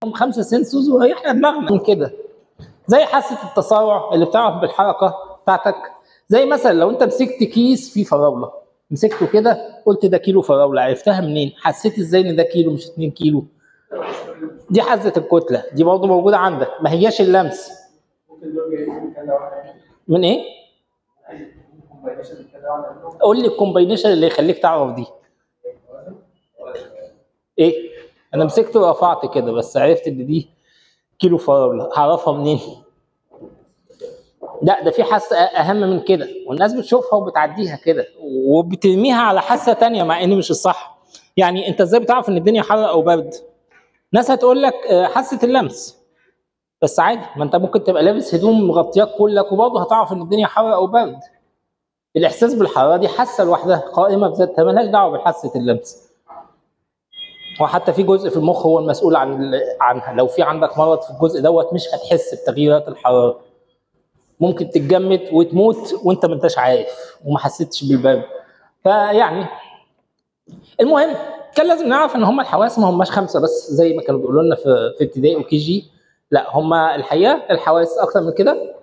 خمسه سنسورز وريحنا دماغنا من كده زي حاسه التسارع اللي بتعرف بالحركه بتاعتك زي مثلا لو انت مسكت كيس فيه فراوله مسكته كده قلت ده كيلو فراوله عرفتها منين؟ حسيت ازاي ان ده كيلو مش 2 كيلو؟ دي حاسه الكتله دي برضه موجوده عندك ما هياش اللمس ممكن دول جايين من كذا واحد من ايه؟ كومباينيشن من كذا واحد قول لي الكومباينيشن اللي يخليك تعرف دي ايه؟ انا مسكت ورفعت كده بس عرفت ان دي كيلو فراوله هعرفها منين؟ لا ده في حاسه اهم من كده والناس بتشوفها وبتعديها كده وبترميها على حاسه تانية مع ان مش الصح يعني انت ازاي بتعرف ان الدنيا حر او برد ناس هتقول لك آه، حاسه اللمس بس عادي ما انت ممكن تبقى لابس هدوم مغطياك كلك وبرضه هتعرف ان الدنيا حر او برد الاحساس بالحراره دي حاسه لوحدها قائمه بذاتها مالهاش دعوه بحاسه اللمس وحتى في جزء في المخ هو المسؤول عن ال- عنها لو في عندك مرض في الجزء دوت مش هتحس بتغييرات الحراره ممكن تتجمد وتموت وانت ما انتش عارف وما حسيتش بالبرد فيعني المهم كان لازم نعرف ان هم الحواس ما هماش خمسه بس زي ما كانوا بيقولوا لنا في في ابتدائي وكي جي لا هم الحقيقه الحواس اكتر من كده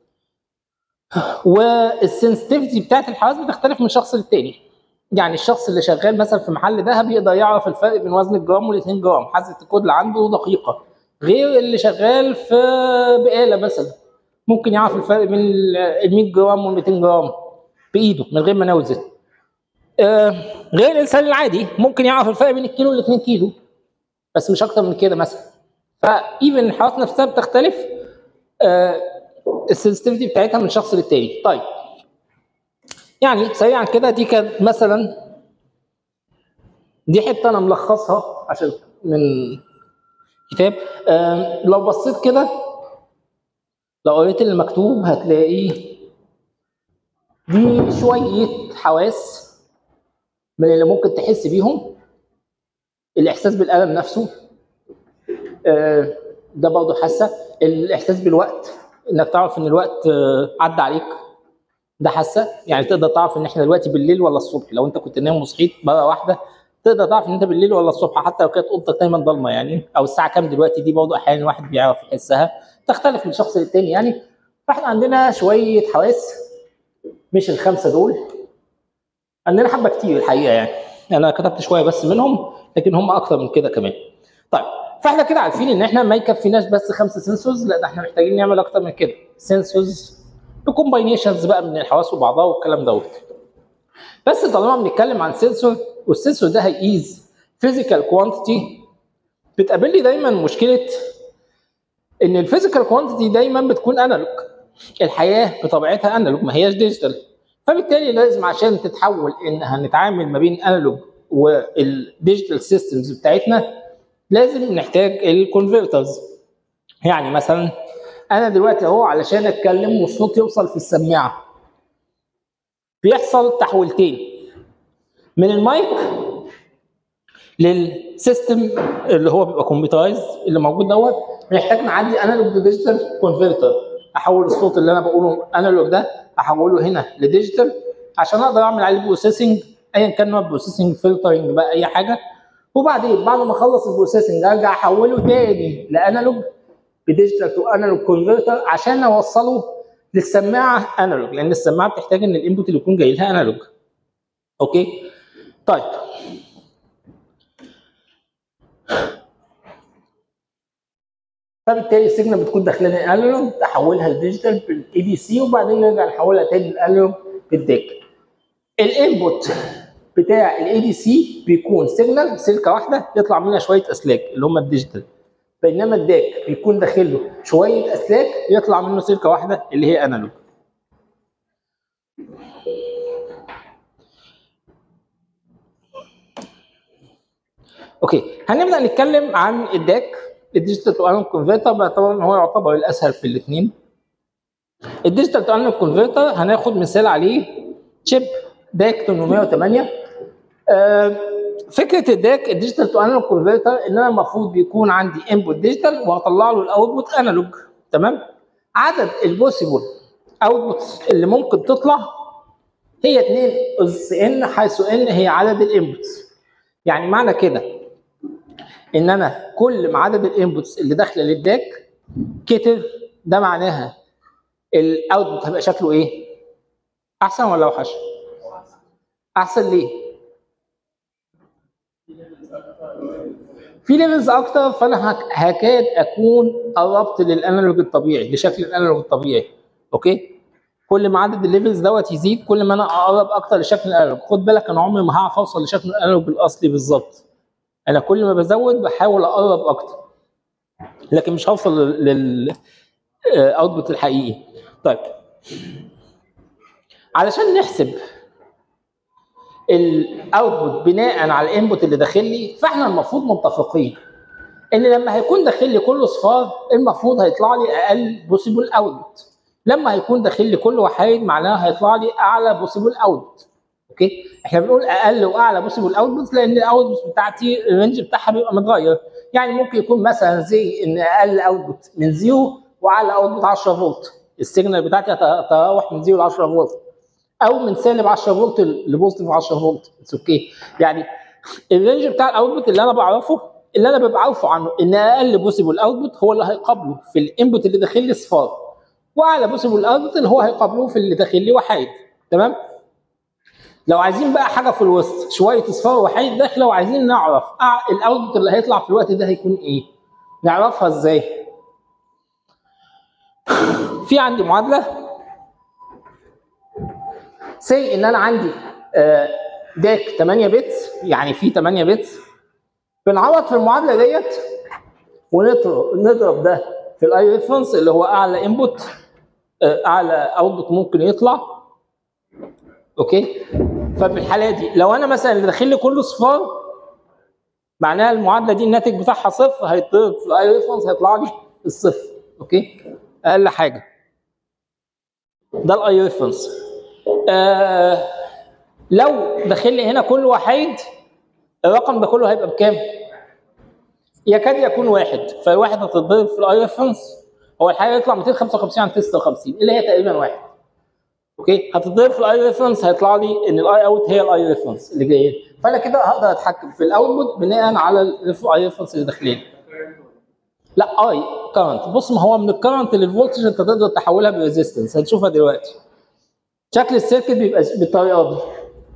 والسنسيتيفيتي بتاعت الحواس بتختلف من شخص للتاني يعني الشخص اللي شغال مثلا في محل ذهب يقدر يعرف الفرق بين وزن الجرام وال2 جرام حاسه الكود اللي عنده دقيقه غير اللي شغال في بقاله مثلا ممكن يعرف الفرق بين ال 100 جرام وال 200 جرام بايده من غير ما نوزن آه، غير الانسان العادي ممكن يعرف الفرق بين الكيلو وال 2 كيلو بس مش اكتر من كده مثلا فايفن الحواس نفسها بتختلف آه، السنسيتيفيتي بتاعتها من شخص للتاني طيب يعني سريعا كده دي كانت مثلا دي حته انا ملخصها عشان من كتاب آم، لو بصيت كده لو قريت المكتوب هتلاقي دي شويه حواس من اللي ممكن تحس بيهم الاحساس بالالم نفسه آه، ده برضه حاسه الاحساس بالوقت انك تعرف ان الوقت آه، عدى عليك ده حاسه يعني تقدر تعرف ان احنا دلوقتي بالليل ولا الصبح لو انت كنت نايم وصحيت مره واحده تقدر تعرف ان انت بالليل ولا الصبح حتى لو كانت اوضتك دايما ضلمه يعني او الساعه كام دلوقتي دي برضه احيانا الواحد بيعرف يحسها تختلف من شخص للتاني يعني فاحنا عندنا شويه حواس مش الخمسه دول عندنا حبه كتير الحقيقه يعني انا كتبت شويه بس منهم لكن هم اكتر من كده كمان طيب فاحنا كده عارفين ان احنا ما يكفيناش بس خمسه سنسورز لا ده احنا محتاجين نعمل اكتر من كده سنسورز بكومباينيشنز بقى من الحواس وبعضها والكلام دوت بس طالما بنتكلم عن سنسور والسنسور ده هيقيس فيزيكال كوانتيتي بتقابل لي دايما مشكله ان الفيزيكال كوانتيتي دايما بتكون انالوج الحياه بطبيعتها انالوج ما هياش ديجيتال فبالتالي لازم عشان تتحول ان هنتعامل ما بين انالوج والديجيتال سيستمز بتاعتنا لازم نحتاج الكونفرترز يعني مثلا انا دلوقتي اهو علشان اتكلم والصوت يوصل في السماعه بيحصل تحويلتين من المايك للسيستم اللي هو بيبقى كمبيوترايز اللي موجود دوت بنحتاج نعدي انالوج لديجيتال كونفرتر احول الصوت اللي انا بقوله انالوج ده احوله هنا لديجيتال عشان اقدر اعمل عليه بروسيسنج ايا كان نوع البروسيسنج فلترنج بقى اي حاجه وبعدين بعد ما اخلص البروسيسنج ارجع احوله تاني لانالوج بديجيتال تو انالوج كونفرتر عشان اوصله للسماعه انالوج لان السماعه بتحتاج ان الانبوت اللي يكون جاي لها انالوج اوكي طيب فبالتالي السيجنال بتكون داخلنا انالوج تحولها لديجيتال بالاي دي سي وبعدين نرجع نحولها تاني لانالوج بالديك الانبوت بتاع الاي دي سي بيكون سيجنال سلكه واحده يطلع منها شويه اسلاك اللي هم الديجيتال بينما الداك بيكون داخل له شويه اسلاك يطلع منه سلكه واحده اللي هي انالوج اوكي هنبدا نتكلم عن الداك الديجيتال تو انالوج كونفرتر باعتبار ان هو يعتبر الاسهل في الاثنين الديجيتال تو انالوج كونفرتر هناخد مثال عليه تشيب داك 808 آه، فكره الداك الديجيتال تو انالوج كونفرتر ان انا المفروض بيكون عندي انبوت ديجيتال وهطلع له الاوتبوت انالوج تمام عدد البوسيبل اوتبوتس اللي ممكن تطلع هي 2 اس ان حيث ان هي عدد الانبوتس يعني معنى كده ان انا كل ما عدد الانبوتس اللي داخله للداك كتر ده معناها الاوتبوت هيبقى شكله ايه؟ احسن ولا اوحش؟ احسن ليه؟ في ليفلز اكتر فانا هك- هكاد اكون قربت للانالوج الطبيعي لشكل الانالوج الطبيعي اوكي كل ما عدد الليفلز دوت يزيد كل ما انا اقرب اكتر لشكل الانالوج خد بالك انا عمري ما هعرف اوصل لشكل الانالوج الاصلي بالظبط انا كل ما بزود بحاول اقرب اكتر لكن مش هوصل لل اوتبوت الحقيقي طيب علشان نحسب الاوتبوت بناء على الانبوت اللي داخل لي فاحنا المفروض متفقين ان لما هيكون داخل لي كله صفار المفروض هيطلع لي اقل بوسيبل اوتبوت لما هيكون داخل لي كل وحيد معناها هيطلع لي اعلى بوسيبل اوتبوت اوكي احنا بنقول اقل واعلى بوسيبل اوتبوت لان الاوتبوت بتاعتي الرينج بتاعها بيبقى متغير يعني ممكن يكون مثلا زي ان اقل اوتبوت من زيرو واعلى اوتبوت 10 فولت السيجنال بتاعتي هتتراوح من زيرو ل 10 فولت او من سالب 10 فولت لبوزيتيف 10 فولت اتس اوكي يعني الرينج بتاع الاوتبوت اللي انا بعرفه اللي انا ببقى عارفه عنه ان اقل بوسيبل اوتبوت هو اللي هيقابله في الانبوت اللي داخل لي صفار واعلى بوسيبل اوتبوت اللي هو هيقابله في اللي داخل لي وحيد تمام لو عايزين بقى حاجه في الوسط شويه اصفار وحيد داخله وعايزين نعرف الاوتبوت اللي هيطلع في الوقت ده هيكون ايه نعرفها ازاي في عندي معادله سي ان انا عندي آه، داك 8 بتس يعني في 8 بتس بنعوض في المعادله ديت ونضرب نضرب ده في الاي ريفرنس اللي هو اعلى انبوت اعلى اوتبوت ممكن يطلع اوكي ففي الحاله دي لو انا مثلا اللي داخل لي كله صفار معناها المعادله دي الناتج بتاعها صفر هيتضرب في الاي ريفرنس هيطلع لي الصفر اوكي اقل حاجه ده الاي ريفرنس آه لو داخل لي هنا كل وحيد الرقم ده كله هيبقى بكام؟ يكاد يكون واحد فالواحد هتتضرب في الاي ريفرنس هو الحقيقه يطلع 255 عن 56 اللي هي تقريبا واحد اوكي هتتضرب في الاي ريفرنس هيطلع لي ان الاي اوت هي الاي ريفرنس اللي جايه فانا كده هقدر اتحكم في الاوتبوت بناء على الاي ريفرنس اللي داخلين لا اي كرنت بص ما هو من الكرنت للفولتج انت تقدر تحولها بريزيستنس هنشوفها دلوقتي شكل السيركت بيبقى بالطريقه دي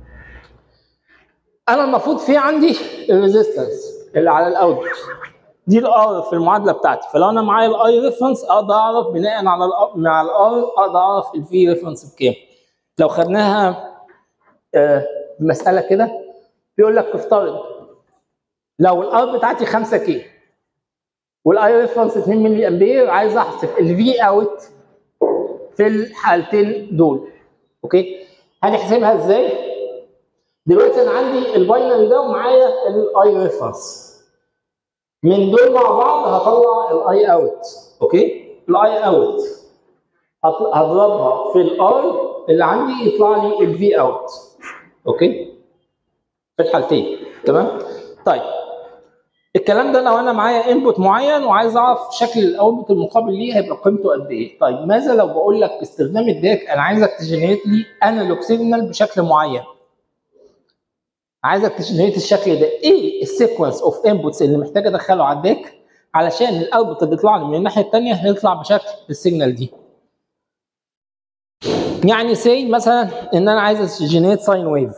انا المفروض في عندي الريزيستنس اللي على الاوتبوت دي الار في المعادله بتاعتي فلو انا معايا الاي ريفرنس اقدر اعرف بناء على ال مع الار اقدر اعرف الفي ريفرنس بكام لو خدناها آه مساله كده بيقول لك افترض لو الار بتاعتي 5 كي والاي ريفرنس 2 ملي امبير عايز احسب الفي اوت في الحالتين دول اوكي هنحسبها ازاي دلوقتي انا عندي الباينري ده ومعايا الاي ريفرنس من دول مع بعض هطلع الاي اوت اوكي الاي اوت هضربها في الار اللي عندي يطلع لي الفي اوت اوكي في الحالتين تمام طيب الكلام ده لو انا معايا انبوت معين وعايز اعرف شكل الاوتبوت المقابل ليه هيبقى قيمته قد ايه طيب ماذا لو بقول لك باستخدام الداك انا عايزك تجنريت لي انالوج سيجنال بشكل معين عايزك تجنريت الشكل ده ايه السيكونس اوف انبوتس اللي محتاج ادخله على الداك علشان الاوتبوت اللي يطلع لي من الناحيه الثانيه هيطلع بشكل السيجنال دي يعني سي مثلا ان انا عايز اجنريت ساين ويف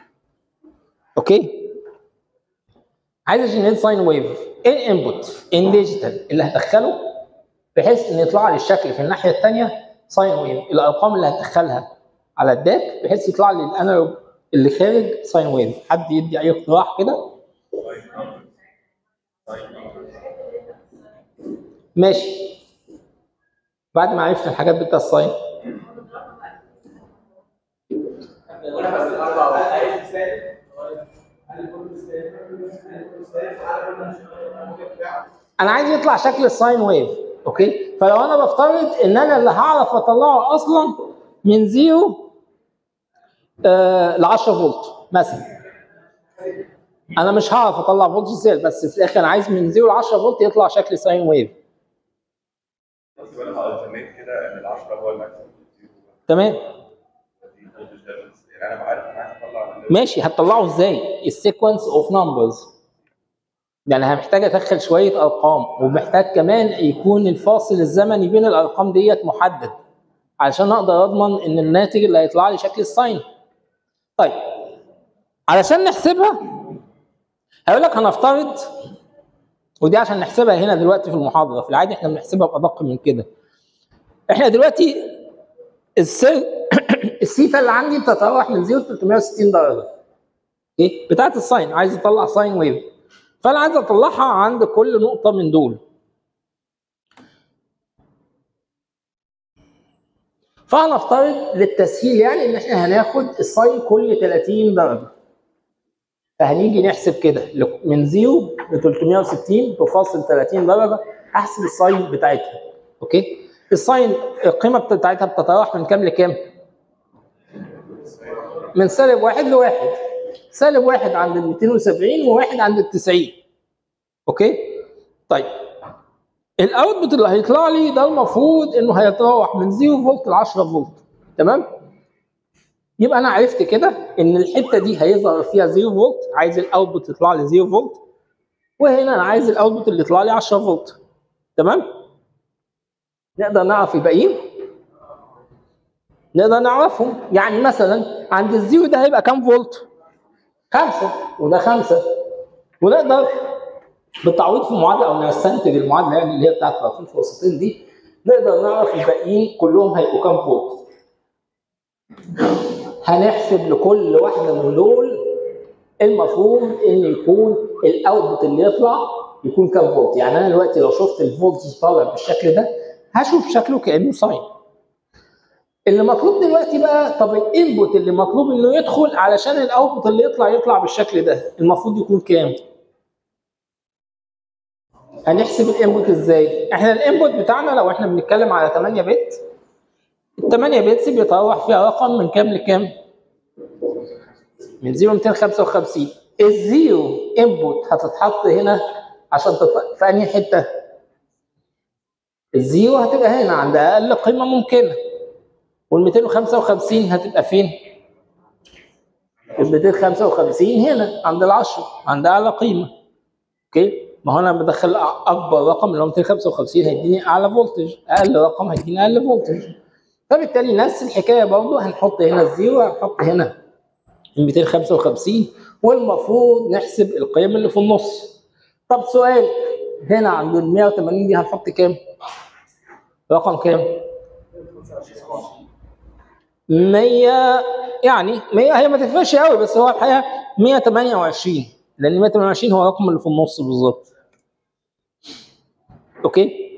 اوكي عايز اجنريت ساين ويف ايه الانبوت ان ديجيتال اللي هدخله بحيث ان يطلع لي الشكل في الناحيه الثانيه ساين ويف الارقام اللي هدخلها على الداك بحيث يطلع لي الانالوج اللي خارج ساين ويف حد يدي اي اقتراح كده ماشي بعد ما عرفت الحاجات بتاع الساين انا عايز يطلع شكل الساين ويف اوكي فلو انا بفترض ان انا اللي هعرف اطلعه اصلا من زيرو آه ل 10 فولت مثلا انا مش هعرف اطلع فولت سيل بس في الاخر انا عايز من 0 ل 10 فولت يطلع شكل ساين ويف بس انا التميت كده ان ال 10 هو الماكسيمم تمام دي voltage difference. يعني انا عارف انا عايز اطلع ماشي هتطلعه ازاي السيكونس اوف نمبرز يعني انا محتاج ادخل شويه ارقام ومحتاج كمان يكون الفاصل الزمني بين الارقام ديت محدد علشان اقدر اضمن ان الناتج اللي هيطلع لي شكل الساين طيب علشان نحسبها هقول لك هنفترض ودي عشان نحسبها هنا دلوقتي في المحاضره في العادي احنا بنحسبها بادق من كده احنا دلوقتي السر السيتا اللي عندي بتتراوح من 0 ل 360 درجه ايه بتاعت الساين عايز اطلع ساين ويف فانا عايز اطلعها عند كل نقطه من دول فهنفترض للتسهيل يعني ان احنا هناخد الساين كل 30 درجه فهنيجي نحسب كده ل- من 0 ل 360 بفاصل 30 درجه احسب الساين بتاعتها اوكي الساين القيمه بتاعتها بتتراوح من كام لكام؟ من سالب واحد لواحد سالب واحد عند ال 270 وواحد عند ال 90 اوكي طيب الاوتبوت اللي هيطلع لي ده المفروض انه هيتراوح من 0 فولت ل 10 فولت تمام يبقى انا عرفت كده ان الحته دي هيظهر فيها 0 فولت عايز الاوتبوت يطلع لي 0 فولت وهنا انا عايز الاوتبوت اللي يطلع لي 10 فولت تمام نقدر نعرف الباقيين نقدر نعرفهم يعني مثلا عند الزيرو ده هيبقى كام فولت؟ خمسة وده خمسة ونقدر بالتعويض في المعادلة أو نستنتج المعادلة يعني اللي هي بتاعت طرفين الوسطين دي نقدر نعرف الباقيين كلهم هيبقوا كام فولت هنحسب لكل واحدة من دول المفروض ان يكون الاوتبوت اللي يطلع يكون كام فولت يعني انا دلوقتي لو شفت الفولت طالع بالشكل ده هشوف شكله كانه ساين اللي مطلوب دلوقتي بقى طب الانبوت اللي مطلوب انه يدخل علشان الاوتبوت اللي يطلع يطلع بالشكل ده المفروض يكون كام هنحسب الانبوت ازاي احنا الانبوت بتاعنا لو احنا بنتكلم على 8 بت ال 8 بتس بيتراوح فيها رقم من كام لكام من 0 ل 255 الزيرو انبوت هتتحط هنا عشان تطلع في انهي حته الزيرو هتبقى هنا عند اقل قيمه ممكنه وال 255 هتبقى فين؟ ال 255 هنا عند ال 10 عند اعلى قيمه اوكي ما هو انا بدخل اكبر رقم اللي هو 255 هيديني اعلى فولتج اقل رقم هيديني اقل فولتج فبالتالي نفس الحكايه برضه هنحط هنا الزيرو هنحط هنا ال 255 والمفروض نحسب القيم اللي في النص طب سؤال هنا عند ال 180 دي هنحط كام؟ رقم كام؟ 100 يعني 100 هي ما تفرقش قوي بس هو الحقيقه 128 لان 128 هو الرقم اللي في النص بالظبط اوكي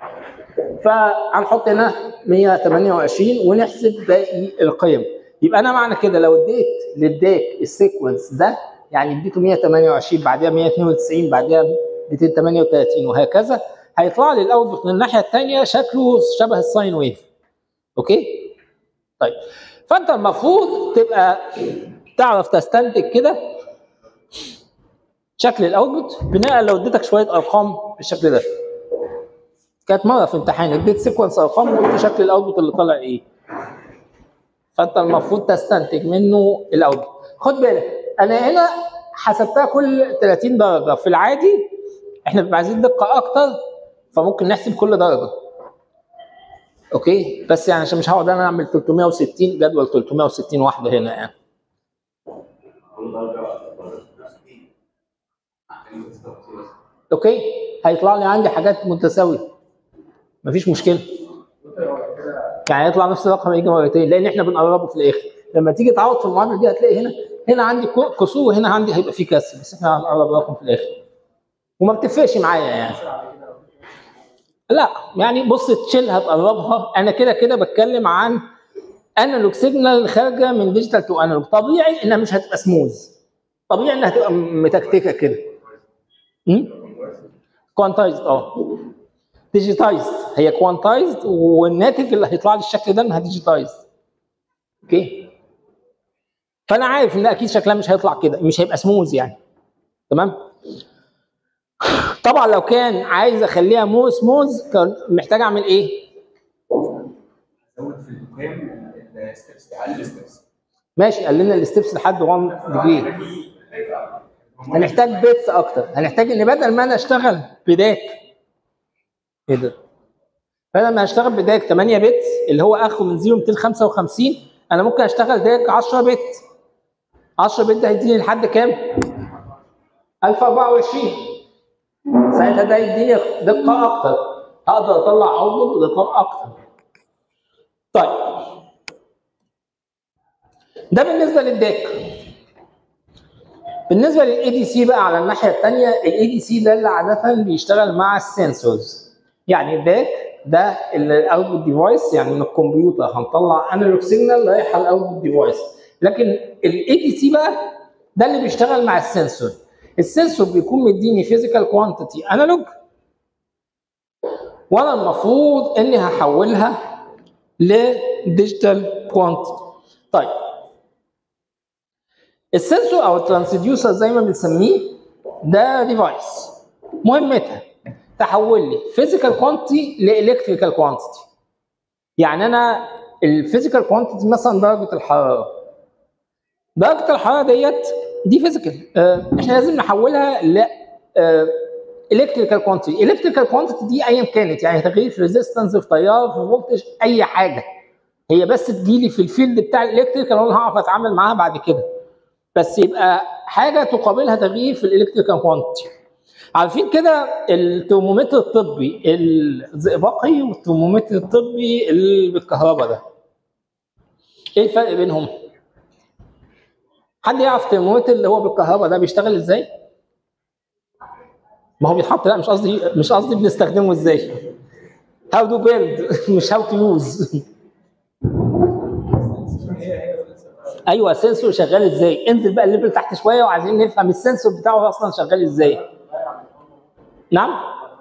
فهنحط هنا 128 ونحسب باقي القيم يبقى انا معنى كده لو اديت للداك السيكونس ده يعني اديته 128 بعدها 192 بعدها 238 وهكذا هيطلع لي الاوتبوت من الناحيه الثانيه شكله شبه الساين ويف اوكي طيب فانت المفروض تبقى تعرف تستنتج كده شكل الاوتبوت بناء لو اديتك شويه ارقام بالشكل ده كانت مره في امتحان اديت سيكونس ارقام وقلت شكل الاوتبوت اللي طالع ايه فانت المفروض تستنتج منه الاوتبوت خد بالك انا هنا حسبتها كل 30 درجه في العادي احنا بنبقى عايزين دقه اكتر فممكن نحسب كل درجه اوكي بس يعني عشان مش هقعد انا اعمل 360 جدول 360 واحده هنا يعني اوكي هيطلع لي عندي حاجات متساويه مفيش مشكله يعني يطلع نفس الرقم يجي مرتين لان احنا بنقربه في الاخر لما تيجي تعوض في المعادله دي هتلاقي هنا هنا عندي كسور وهنا عندي هيبقى في كسر بس احنا هنقرب الرقم في الاخر وما بتفرقش معايا يعني لا يعني بص تشيل هتقربها انا كده كده بتكلم عن انالوج سيجنال خارجه من ديجيتال تو انالوج طبيعي انها مش هتبقى سموز طبيعي انها هتبقى متكتكه كده كوانتايزد اه ديجيتايزد هي كوانتايزد والناتج اللي هيطلع لي الشكل ده انها ديجيتايزد اوكي فانا عارف ان اكيد شكلها مش هيطلع كده مش هيبقى سموز يعني تمام طبعا لو كان عايز اخليها مو سموز كان محتاج اعمل ايه زود في القيم الستبس تعلي الستبس ماشي قللنا الستبس لحد 1 ديجري هنحتاج بيتس اكتر هنحتاج ان بدل ما انا اشتغل بداك ايه ده بدل ما اشتغل بداك 8 بت اللي هو اخره من 0 255 انا ممكن اشتغل داك 10 بت 10 بت ده هيديني لحد كام 1024 ساعتها ده يديني دقه اكتر هقدر اطلع اوتبوت بدقات اكتر طيب ده بالنسبه للداك بالنسبه للاي دي سي بقى على الناحيه الثانيه الاي دي سي ده اللي عاده بيشتغل مع السنسورز يعني الداك ده الاوتبوت ديفايس يعني من الكمبيوتر هنطلع انالوج سيجنال رايح على الاوتبوت ديفايس لكن الاي دي سي بقى ده اللي بيشتغل مع السنسور السنسور بيكون مديني فيزيكال كوانتيتي انالوج وانا المفروض اني هحولها لديجيتال كوانتيتي طيب السنسور او الترانسديوسر زي ما بنسميه ده ديفايس مهمتها تحول لي فيزيكال كوانتيتي لالكتريكال كوانتيتي يعني انا الفيزيكال كوانتيتي مثلا درجه الحراره درجه الحراره ديت دي فيزيكال آه احنا لازم نحولها ل الكتريكال كوانتيتي الكتريكال كوانتيتي دي ايا كانت يعني تغيير في ريزيستنس في تيار في فولتج اي حاجه هي بس تجيلي في الفيلد بتاع الالكتريكال وانا هعرف اتعامل معاها بعد كده بس يبقى حاجه تقابلها تغيير في الالكتريكال كوانتيتي عارفين كده الترمومتر الطبي الزئبقي والترمومتر الطبي اللي بالكهرباء ده ايه الفرق بينهم حد يعرف الترمومتر اللي هو بالكهرباء ده بيشتغل ازاي ما هو بيتحط لا مش قصدي مش قصدي بنستخدمه ازاي هاو تو بيلد مش هاو تو يوز ايوه السنسور شغال ازاي انزل بقى الليفل تحت شويه وعايزين نفهم السنسور بتاعه اصلا شغال ازاي نعم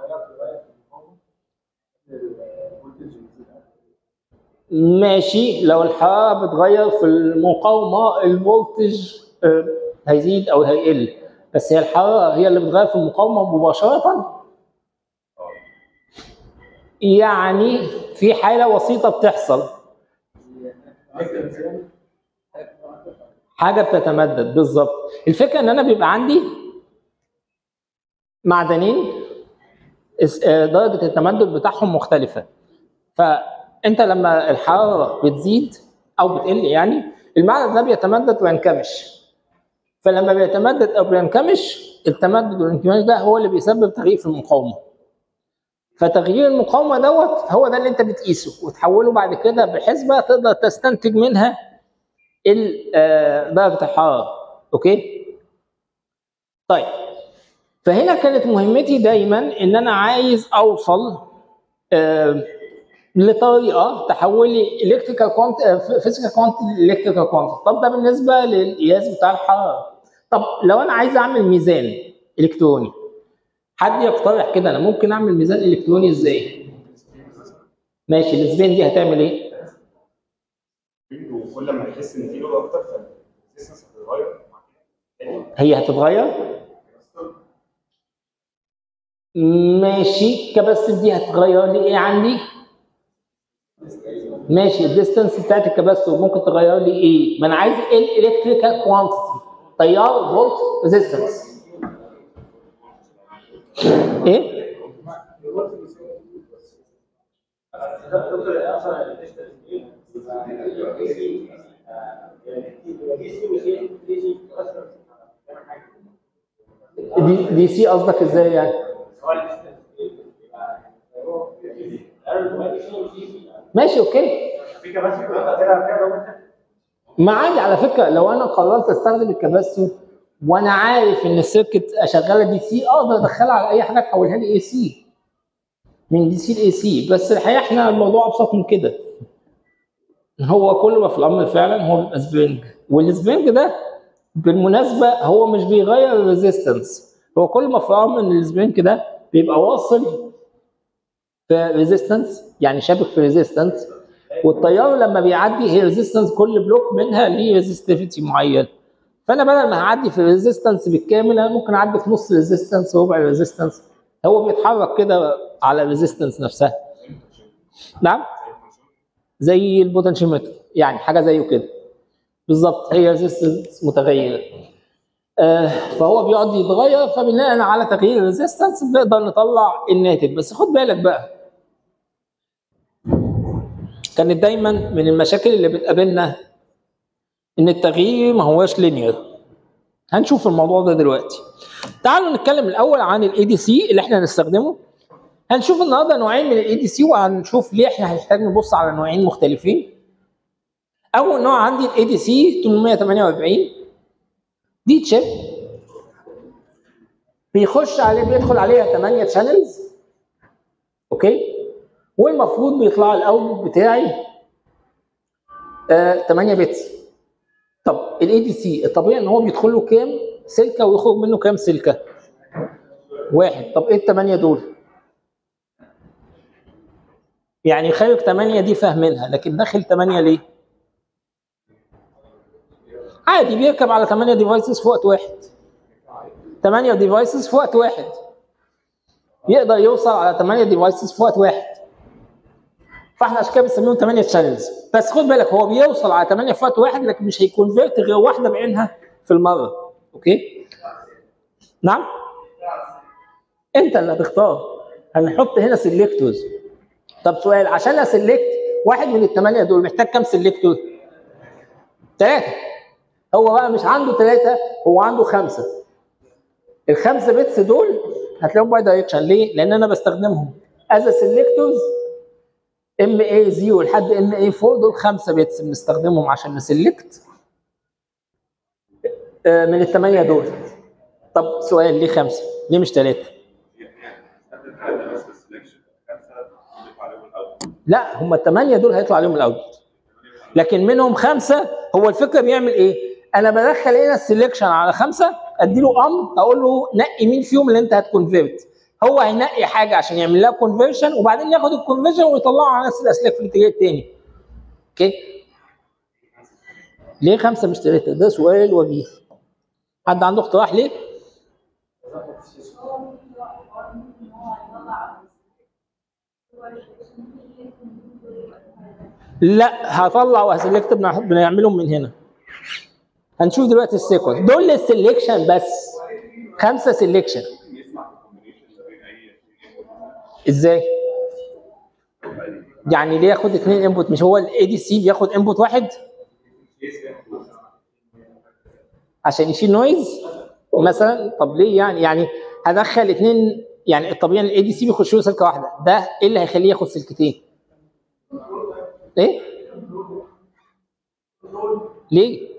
ماشي لو الحراره بتغير في المقاومه الفولتج آه، هيزيد او هيقل بس هي الحراره هي اللي بتغير في المقاومه مباشره يعني في حاله وسيطه بتحصل حاجه بتتمدد بالظبط الفكره ان انا بيبقى عندي معدنين اس- آه، درجه التمدد بتاعهم مختلفه فانت لما الحراره بتزيد او بتقل يعني المعدن ده بيتمدد وينكمش فلما بيتمدد او بينكمش التمدد والانكماش ده هو اللي بيسبب تغيير في المقاومه فتغيير المقاومه دوت هو ده اللي انت بتقيسه وتحوله بعد كده بحسبه تقدر تستنتج منها ال- آه، درجه الحراره اوكي طيب فهنا كانت مهمتي دايما ان انا عايز اوصل آه، لطريقه تحول لي الكتريكال كوانت فيزيكال كوانت الكتريكال كوانت طب ده بالنسبه للقياس بتاع الحراره طب لو انا عايز اعمل ميزان الكتروني حد يقترح كده انا ممكن اعمل ميزان الكتروني ازاي ماشي السبين دي هتعمل ايه وكل ما تحس ان في لود اكتر فالريزستنس هتتغير هي هتتغير ماشي كباستيف دي هتغير لي ايه عندي ماشي الديستنس بتاعت الكباستور ممكن تغير لي ايه ما انا عايز الالكتريكال كوانتيتي تيار فولت ريزيستنس ايه دي دي سي قصدك ازاي يعني ماشي اوكي ما عادي على فكره لو انا قررت استخدم الكباستور وانا عارف ان السيركت اشغلها دي سي اقدر ادخلها على اي حاجه تحولها لي اي سي من دي سي لاي سي بس الحقيقه احنا الموضوع ابسط من كده هو كل ما في الامر فعلا هو بيبقى سبرينج والسبرينج ده بالمناسبه هو مش بيغير الريزيستنس هو كل ما في الامر ان السبرينج ده بيبقى واصل في ريزيستنس يعني شابك في ريزيستنس والتيار لما بيعدي هي ريزيستنس كل بلوك منها ليه ريزيستيفيتي معين فانا بدل ما هعدي في الريزيستنس بالكامل انا ممكن اعدي في نص ريزيستنس ربع ريزيستنس هو بيتحرك كده على الريزيستنس نفسها نعم زي البوتنشيومتر يعني حاجه زيه كده بالظبط هي ريزيستنس متغيره آه، فهو بيقعد يتغير فبناء على تغيير الريزيستنس بنقدر نطلع الناتج بس خد بالك بقى كانت دايما من المشاكل اللي بتقابلنا ان التغيير ما هواش لينير هنشوف الموضوع ده دلوقتي تعالوا نتكلم الاول عن الاي دي سي اللي احنا هنستخدمه هنشوف النهارده نوعين من الاي دي سي وهنشوف ليه احنا هنحتاج نبص على نوعين مختلفين اول نوع عندي الاي دي سي 848 دي تشيب بيخش عليه بيدخل عليها 8 شانلز اوكي والمفروض بيطلع الاوتبوت بتاعي آه 8 بتس طب الاي دي سي الطبيعي ان هو بيدخل له كام سلكه ويخرج منه كام سلكه واحد طب ايه الثمانيه دول يعني خارج 8 دي فاهمينها لكن داخل 8 ليه عادي بيركب على 8 ديفايسز في وقت واحد 8 ديفايسز في وقت واحد يقدر يوصل على 8 ديفايسز في وقت واحد فاحنا عشان كده بنسميهم 8 شانلز بس خد بالك هو بيوصل على 8 في وقت واحد لكن مش هيكونفيرت غير واحده بعينها في المره اوكي نعم انت اللي هتختار هنحط هنا سيلكتورز طب سؤال عشان اسلكت واحد من الثمانيه دول محتاج كام سيلكتور؟ ثلاثه هو بقى مش عنده ثلاثه هو عنده خمسه الخمسه بيتس دول هتلاقيهم باي دايركشن ليه؟ لان انا بستخدمهم از سيلكتورز ام اي 0 لحد ام اي 4 دول خمسه بيتس بنستخدمهم عشان نسلكت آه، من الثمانيه دول طب سؤال ليه خمسه؟ ليه مش ثلاثه؟ استخدم ثلاثة بس في السلكشن خمسة نضيف عليهم الأول لا هم الثمانيه دول هيطلع عليهم الاوتبوت لكن منهم خمسه هو الفكره بيعمل ايه؟ انا بدخل هنا السلكشن على خمسه ادي له امر اقول له نقي مين فيهم اللي انت هتكونفيرت هو هينقي حاجه عشان يعمل لها كونفرشن وبعدين ياخد الكونفرشن ويطلعه على نفس الاسلاك في الاتجاه الثاني اوكي ليه خمسه مش ثلاثه ده سؤال وجيه حد عنده اقتراح ليه؟ لا هطلع وهسلكت بنع- بنعملهم من هنا هنشوف دلوقتي السيكونس دول للسلكشن بس خمسه سلكشن يسمع الكومبينيشن ما بين أي ازاي؟ يعني ليه ياخد اثنين انبوت مش هو الاي دي سي بياخد انبوت واحد عشان يشيل نويز مثلا طب ليه يعني يعني هدخل اثنين يعني الطبيعي الاي دي سي بيخش له سلكه واحده ده ايه اللي هيخليه ياخد سلكتين؟ ايه؟ ليه؟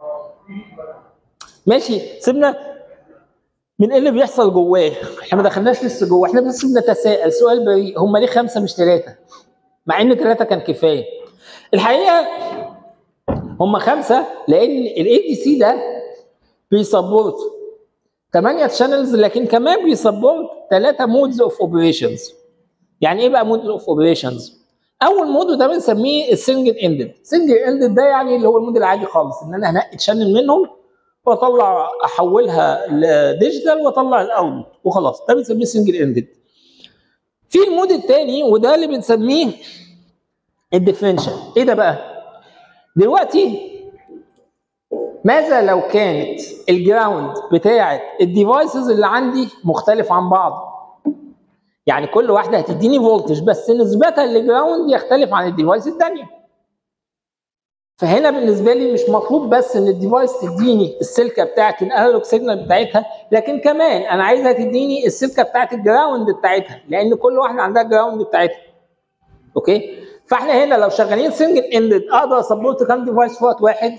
ماشي سيبنا من ايه اللي بيحصل جواه احنا ما دخلناش لسه جوه احنا بس بنتساءل سؤال بريء هم ليه خمسه مش ثلاثه مع ان ثلاثه كان كفايه الحقيقه هم خمسه لان الاي دي سي ده بيسبورت 8 شانلز لكن كمان بيسبورت ثلاثه مودز اوف اوبريشنز يعني ايه بقى مود اوف اوبريشنز اول مود وده بنسميه السنجل اندد سنجل اندد ده يعني اللي هو المود العادي خالص ان انا هنقي شانل منهم واطلع احولها لديجيتال واطلع الاوتبوت وخلاص ده بنسميه سنجل اندد في المود الثاني وده اللي بنسميه الديفرنشال ايه ده بقى دلوقتي ماذا لو كانت الجراوند بتاعه الديفايسز اللي عندي مختلف عن بعض يعني كل واحده هتديني فولتج بس نسبتها للجراوند يختلف عن الديفايس الثانيه فهنا بالنسبه لي مش مطلوب بس ان الديفايس تديني السلكه بتاعت الانالوج سيجنال بتاعتها لكن كمان انا عايزها تديني السلكه بتاعت الجراوند بتاعتها لان كل واحده عندها الجراوند بتاعتها اوكي فاحنا هنا لو شغالين سنجل اندد اقدر اسبورت كام ديفايس في وقت واحد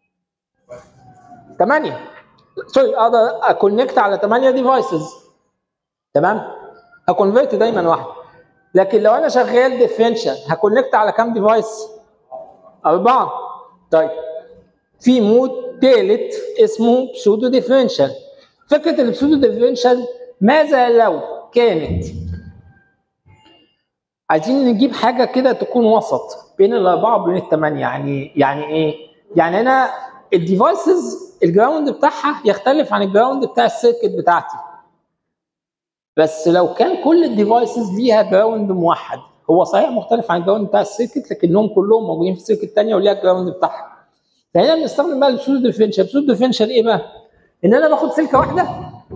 8 سوري اقدر اكونكت على 8 ديفايسز تمام هكونفرت دايما واحده لكن لو انا شغال ديفرنشال هكونكت على كام ديفايس أربعة طيب في مود ثالث اسمه بسودو ديفرنشال فكرة البسودو ديفرنشال ماذا لو كانت عايزين نجيب حاجة كده تكون وسط بين الأربعة وبين الثمانية يعني يعني إيه؟ يعني أنا الديفايسز الجراوند بتاعها يختلف عن الجراوند بتاع السيركت بتاعتي بس لو كان كل الديفايسز ليها جراوند موحد هو صحيح مختلف عن الجراوند بتاع السيركت لكنهم كلهم موجودين في سيركت ثانيه وليها الجراوند بتاعها فهنا بنستخدم بقى البسودو ديفرنشال البسودو ديفرنشال ايه بقى؟ ان انا باخد سلكه واحده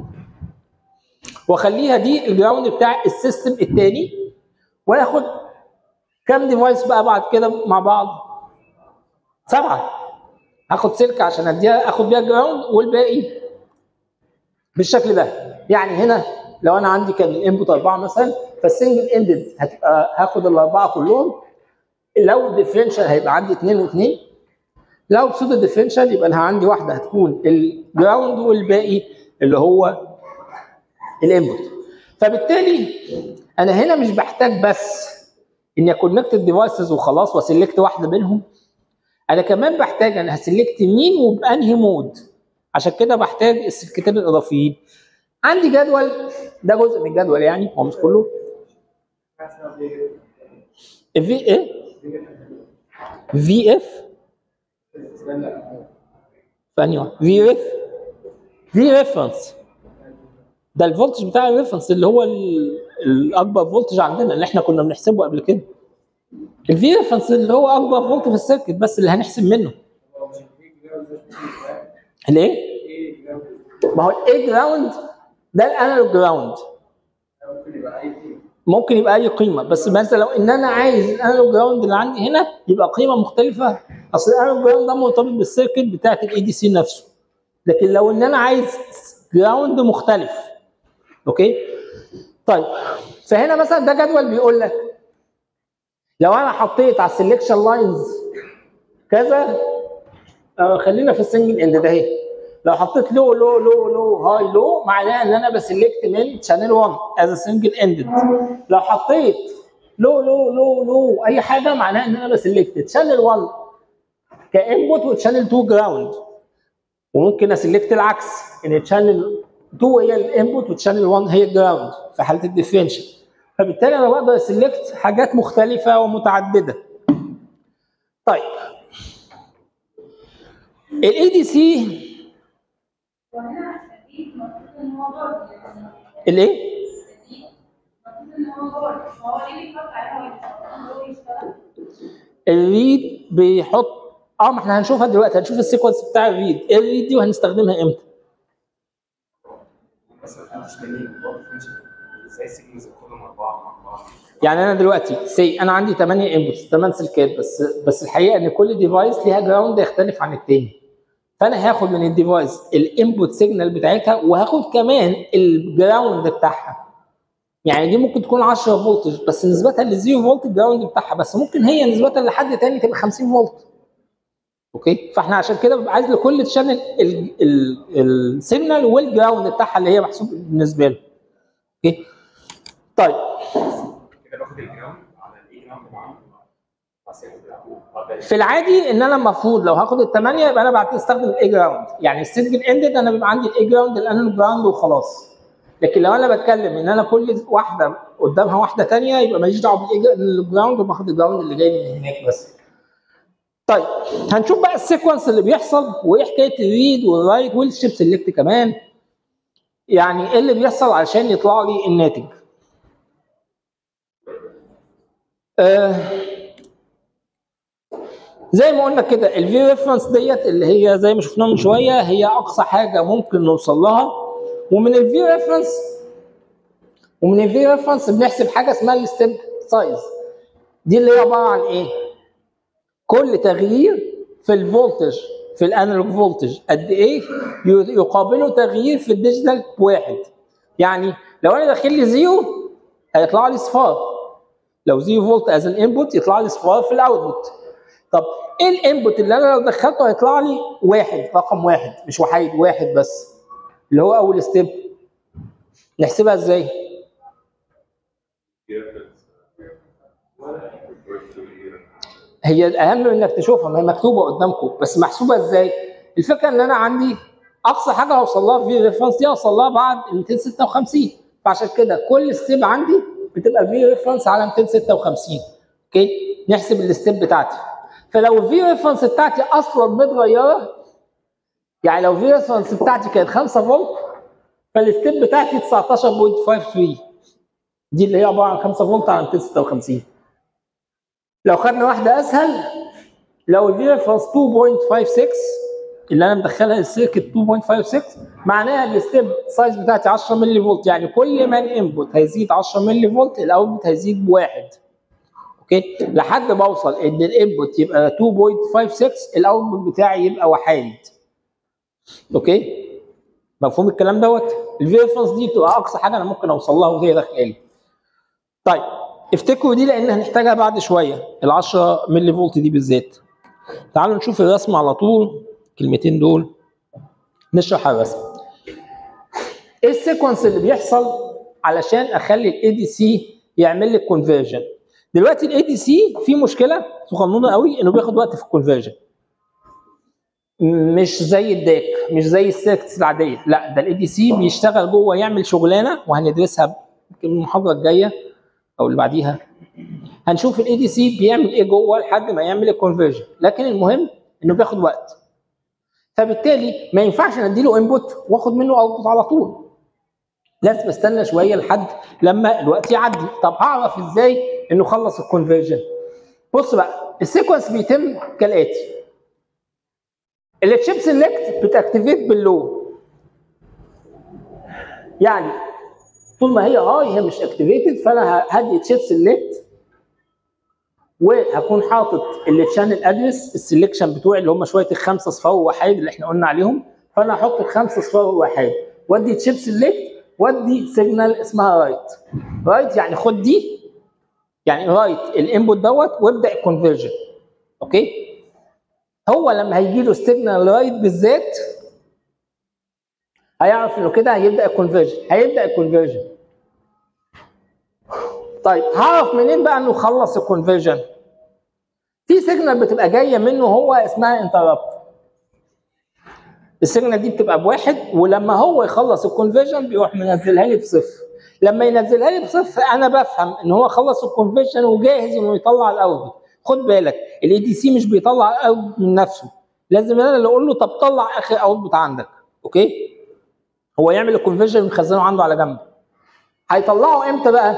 واخليها دي الجراوند بتاع السيستم الثاني واخد كام ديفايس بقى بعد كده مع بعض؟ سبعه هاخد سلكه عشان اديها اخد بيها جراوند والباقي بالشكل ده يعني هنا لو انا عندي كان الانبوت اربعه مثلا فالسنجل اندد هتبقى هاخد الاربعه كلهم لو ديفرنشال هيبقى عندي اثنين واثنين لو بسودو ديفرنشال يبقى انا عندي واحده هتكون الجراوند والباقي اللي هو الانبوت فبالتالي انا هنا مش بحتاج بس اني اكونكت الديفايسز وخلاص واسلكت واحده منهم انا كمان بحتاج انا هسلكت مين وبانهي مود عشان كده بحتاج السلكتين الاضافيين عندي جدول ده جزء من الجدول يعني هو مش كله في ايه في اف ثانية في اف في ريفرنس ده الفولتج بتاع الريفرنس اللي هو ال- الاكبر فولتج عندنا اللي احنا كنا بنحسبه قبل كده الفي ريفرنس اللي هو اكبر فولت في السيركت بس اللي هنحسب منه الايه؟ ما هو الاي جراوند ده الانالوج جراوند ممكن يبقى اي قيمه بس مثلا لو ان انا عايز الانالوج جراوند اللي عندي هنا يبقى قيمه مختلفه اصل الانالوج جراوند ده مرتبط بالسيركت بتاعت الاي دي سي نفسه لكن لو ان انا عايز جراوند مختلف اوكي طيب فهنا مثلا ده جدول بيقول لك لو انا حطيت على السلكشن لاينز كذا آه خلينا في السنجل اند ده اهي لو حطيت لو لو لو لو هاي لو معناه ان انا بسلكت من شانل 1 از سنجل اندد لو حطيت لو لو لو لو اي حاجه معناه ان انا بسلكت شانل 1 كانبوت وشانل 2 جراوند وممكن اسلكت العكس ان شانل 2 هي الانبوت وشانل 1 هي الجراوند في حاله الديفرنشال فبالتالي انا بقدر اسلكت حاجات مختلفه ومتعدده طيب الاي دي سي وهنا التدريب المفروض ان هو برضه يعني الايه التدريب المفروض ان هو برضه فهو ليه بيحط عليها ولا هو يشتغل الريد بيحط اه ما احنا هنشوفها دلوقتي هنشوف السيكونس بتاع الريد ايه الريد دي وهنستخدمها امتى مثلا انا مش منين برضه فينش ازاي السيجنالز كلهم اربعه مع بعض يعني انا دلوقتي سي انا عندي 8 انبوتس 8 سلكات بس بس الحقيقه ان كل ديفايس ليها جراوند يختلف عن التاني فانا هاخد من الديفايس الانبوت سيجنال بتاعتها وهاخد كمان الجراوند بتاعها يعني دي ممكن تكون 10 فولتج بس نسبتها للزيرو فولت الجراوند بتاعها بس ممكن هي نسبتها لحد تاني تبقى 50 فولت اوكي فاحنا عشان كده ببقى عايز لكل تشانل السيجنال والجراوند بتاعها اللي هي محسوب بالنسبه له اوكي طيب كده باخد الجراوند على الاي جراوند معاهم على السيجنال بتاعهم. في العادي ان انا المفروض لو هاخد الثمانيه يبقى انا بعد استخدم الاي جراوند يعني السنجل اندد انا بيبقى عندي الاي جراوند الانالوج جراوند وخلاص لكن لو انا بتكلم ان انا كل واحده قدامها واحده ثانيه يبقى ماليش دعوه بالجراوند وباخد الجراوند اللي جاي من هناك بس طيب هنشوف بقى السيكونس اللي بيحصل وايه حكايه الريد والرايت والشيب سيلكت كمان يعني ايه اللي بيحصل عشان يطلع لي الناتج آه زي ما قلنا كده الفي ريفرنس ديت اللي هي زي ما شفناها من شويه هي اقصى حاجه ممكن نوصل لها ومن الفي ريفرنس ومن الفي ريفرنس بنحسب حاجه اسمها الستيب سايز دي اللي هي عباره عن ايه؟ كل تغيير في الفولتج في الانالوج فولتج قد ايه يقابله تغيير في الديجيتال بواحد يعني لو انا داخل لي زيرو هيطلع لي صفار لو زيرو فولت از الانبوت يطلع لي صفار في الاوتبوت طب ايه الانبوت اللي انا لو دخلته هيطلع لي واحد رقم واحد مش وحيد واحد بس اللي هو اول ستيب نحسبها ازاي؟ هي الاهم من انك تشوفها ما هي مكتوبه قدامكم بس محسوبه ازاي؟ الفكره ان انا عندي اقصى حاجه هوصل لها في ريفرنس دي هوصل لها بعد 256 فعشان كده كل ستيب عندي بتبقى في ريفرنس على 256 اوكي نحسب الستيب بتاعتي فلو الفي ريفرنس بتاعتي اصلا متغيره يعني لو في ريفرنس بتاعتي كانت 5 فولت فالستيب بتاعتي 19.53 دي اللي هي عباره عن 5 فولت على 256 لو خدنا واحده اسهل لو الفي ريفرنس 2.56 اللي انا مدخلها السيركت 2.56 معناها الستيب سايز بتاعتي 10 ملي فولت يعني كل ما الانبوت هيزيد 10 ملي فولت الاوتبوت هيزيد بواحد اوكي لحد ما اوصل ان الانبوت يبقى 2.56 الاوتبوت بتاعي يبقى وحيد اوكي مفهوم الكلام دوت الفيرفنس دي بتبقى اقصى حاجه انا ممكن اوصل لها وهي داخله لي طيب افتكروا دي لان هنحتاجها بعد شويه ال 10 ملي فولت دي بالذات تعالوا نشوف الرسم على طول الكلمتين دول نشرح الرسم ايه السيكونس اللي بيحصل علشان اخلي الاي دي سي يعمل لي الكونفرجن دلوقتي الاي دي سي في مشكله صغنونه قوي انه بياخد وقت في الكونفرجن مش زي الداك مش زي السيركتس العاديه لا ده الاي دي سي بيشتغل جوه يعمل شغلانه وهندرسها المحاضره الجايه او اللي بعديها هنشوف الاي دي سي بيعمل ايه جوه لحد ما يعمل الكونفرجن لكن المهم انه بياخد وقت فبالتالي ما ينفعش نديله انبوت واخد منه اوتبوت على طول لازم استنى شويه لحد لما الوقت يعدي طب هعرف ازاي انه خلص الكونفرجن بص بقى السيكونس بيتم كالاتي التشيب سيلكت بتاكتيفيت باللو يعني طول ما هي هاي هي مش اكتيفيتد فانا هدي تشيب سيلكت وهكون حاطط التشانل ادرس السلكشن بتوعي اللي هم شويه الخمسه صفار وحيد اللي احنا قلنا عليهم فانا هحط الخمسه صفار وحيد وادي تشيب سيلكت وادي سيجنال اسمها رايت رايت يعني خد دي يعني رايت الانبوت دوت وابدا الكونفرجن اوكي هو لما هيجي له السيجنال رايت بالذات هيعرف انه كده هيبدا الكونفرجن هيبدا الكونفرجن طيب هعرف منين بقى انه خلص الكونفرجن في سيجنال بتبقى جايه منه هو اسمها انتربت السيجنال دي بتبقى بواحد ولما هو يخلص الكونفرجن بيروح منزلها لي بصفر لما ينزلها لي بصفر انا بفهم ان هو خلص الكونفرجن وجاهز انه يطلع الاوتبوت خد بالك الاي دي سي مش بيطلع الاوتبوت من نفسه لازم انا اللي اقول له طب طلع اخر اوتبوت عندك اوكي هو يعمل الكونفرجن ويخزنه عنده على جنب هيطلعه امتى بقى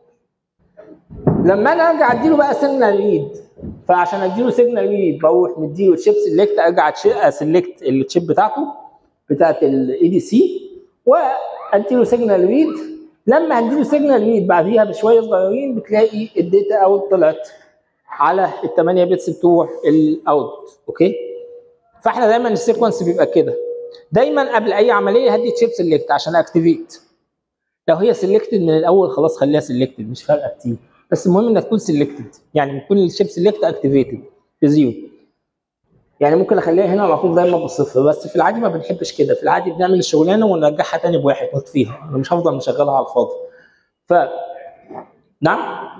لما انا ارجع اديله بقى سيجنال ريد فعشان اديله سيجنال ريد بروح مديله تشيب سيلكت ارجع اسلكت التشيب بتاعته بتاعت الاي دي سي واديله سيجنال ريد لما هديله سيجنال ريد بعديها بشويه صغيرين بتلاقي الداتا اوت طلعت على ال 8 بيتس بتوع الاوت اوكي فاحنا دايما السيكونس بيبقى كده دايما قبل اي عمليه هدي تشيب سيلكت عشان اكتيفيت لو هي سيلكتد من الاول خلاص خليها سيلكتد مش فارقه كتير بس المهم انها تكون سيلكتد يعني يكون الشيب سيلكت اكتيفيتد بزيرو يعني ممكن اخليها هنا على طول دايما بالصفر بس في العادي ما بنحبش كده في العادي بنعمل الشغلانه ونرجعها تاني بواحد نطفيها انا مش هفضل مشغلها على الفاضي ف نعم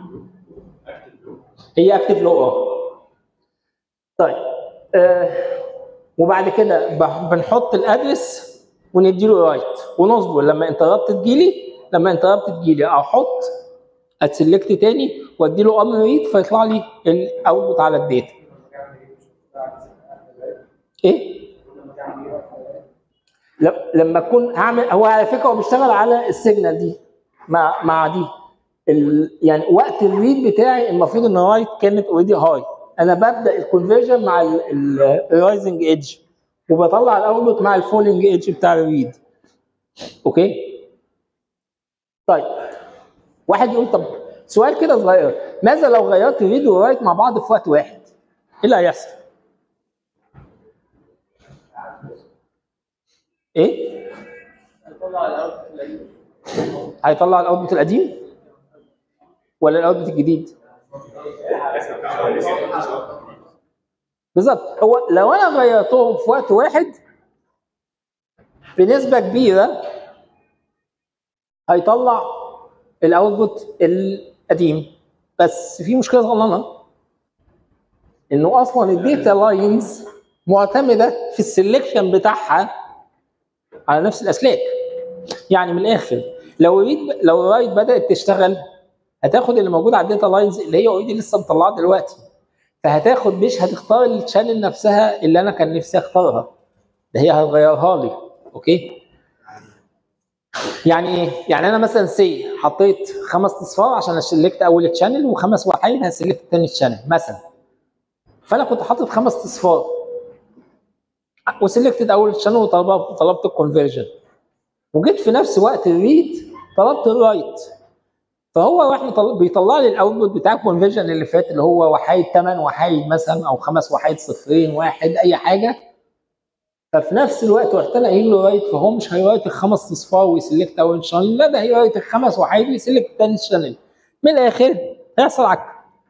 هي اكتف لو اه طيب آه وبعد كده بنحط الادرس ونديله رايت ونصبر لما انتربت تجيلي لما انتربت تجيلي احط اتسلكت تاني وادي له امر ريد فيطلع لي الاوتبوت على الداتا ايه لما اكون هعمل هو على فكره هو بيشتغل على السيجنال دي مع مع دي ال... يعني وقت الريد بتاعي المفروض ان رايت كانت اوريدي هاي انا ببدا الكونفرجن مع الرايزنج ايدج وبطلع الاوتبوت مع الفولنج ايدج بتاع الريد اوكي طيب واحد يقول طب سؤال كده صغير ماذا لو غيرت ريد ورايت مع بعض في وقت واحد؟ ايه اللي هيحصل؟ ايه؟ هيطلع الاوتبوت القديم ولا الاوتبوت الجديد؟ بالظبط هو لو انا غيرتهم في وقت واحد بنسبه كبيره هيطلع الاوتبوت القديم بس في مشكله صغننه انه اصلا الداتا لاينز معتمده في السلكشن بتاعها على نفس الاسلاك يعني من الاخر لو ريد لو رايت بدات تشتغل هتاخد اللي موجود على الداتا لاينز اللي هي اوريدي لسه مطلعه دلوقتي فهتاخد مش هتختار الشانل نفسها اللي انا كان نفسي اختارها ده هي هتغيرها لي اوكي يعني ايه؟ يعني انا مثلا سي حطيت خمس اصفار عشان اسلكت اول تشانل وخمس وحيد هسلكت تاني تشانل مثلا فانا كنت حاطط خمس اصفار وسلكتد اول شانل وطلبت طلبت الكونفرجن وجيت في نفس وقت الريد طلبت الرايت فهو واحنا طل... بيطلع لي الاوتبوت بتاع الكونفرجن اللي فات اللي هو وحايد 8 وحايد مثلا او خمس وحايد صفرين واحد اي حاجه ففي نفس الوقت رحت انا قايل له رايت فهو مش هيرايت الخمس اصفار ويسلكت اول شانل لا ده هيرايت الخمس وحايد ويسلكت تاني شانل من الاخر هيحصل عك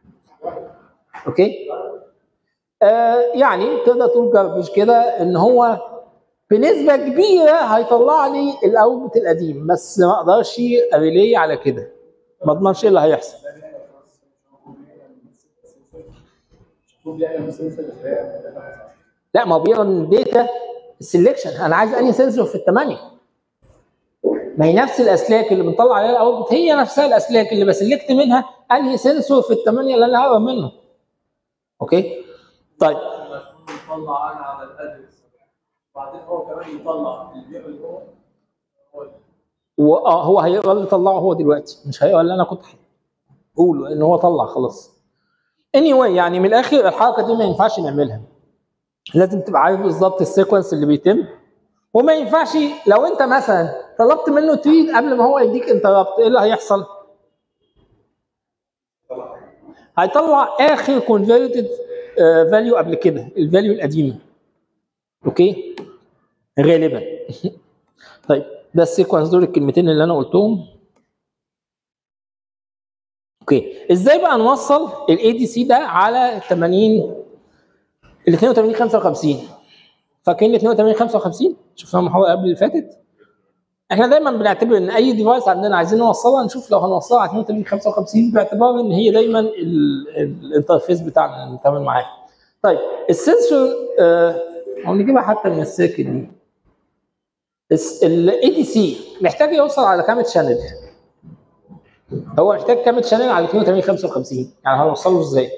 اوكي آه يعني تقدر تقول جربش كده ان هو بنسبه كبيره هيطلع لي الاوتبوت القديم بس ما اقدرش اريلي على كده ما اضمنش ايه اللي هيحصل لا ما هو بيقرا من الداتا السلكشن انا عايز انهي سنسور في الثمانيه ما هي نفس الاسلاك اللي بنطلع عليها الاوتبوت هي نفسها الاسلاك اللي بسلكت منها انهي سنسور في الثمانيه اللي انا هقرا منه اوكي طيب يطلع انا على الادرس بعدين هو كمان يطلع اللي اللي هو هو واه هو هيقرا اللي طلعه هو دلوقتي مش هيقرا اللي انا كنت هقوله ان هو طلع خلاص anyway يعني من الاخر الحركه دي ما ينفعش نعملها لازم تبقى عارف بالظبط السيكونس اللي بيتم وما ينفعش لو انت مثلا طلبت منه تويت قبل ما هو يديك انتربت ايه اللي هيحصل؟ هيطلع اخر كونفرتد فاليو قبل كده الفاليو القديمه اوكي غالبا طيب ده السيكونس دول الكلمتين اللي انا قلتهم اوكي ازاي بقى نوصل الاي دي سي ده على 80 ال 82 55 فاكرين ال 82 55 شفناها المحاضره قبل اللي فاتت احنا دايما بنعتبر ان اي ديفايس عندنا عايزين نوصلها نشوف لو هنوصلها على 82 55 باعتبار ان هي دايما ال- ال- الانترفيس بتاعنا اللي بنتعامل معاه طيب السنسور آه او نجيبها حتى من السيركت دي الاي دي سي محتاج يوصل على كام شانل هو محتاج كام شانل على 82 55 يعني هنوصله ازاي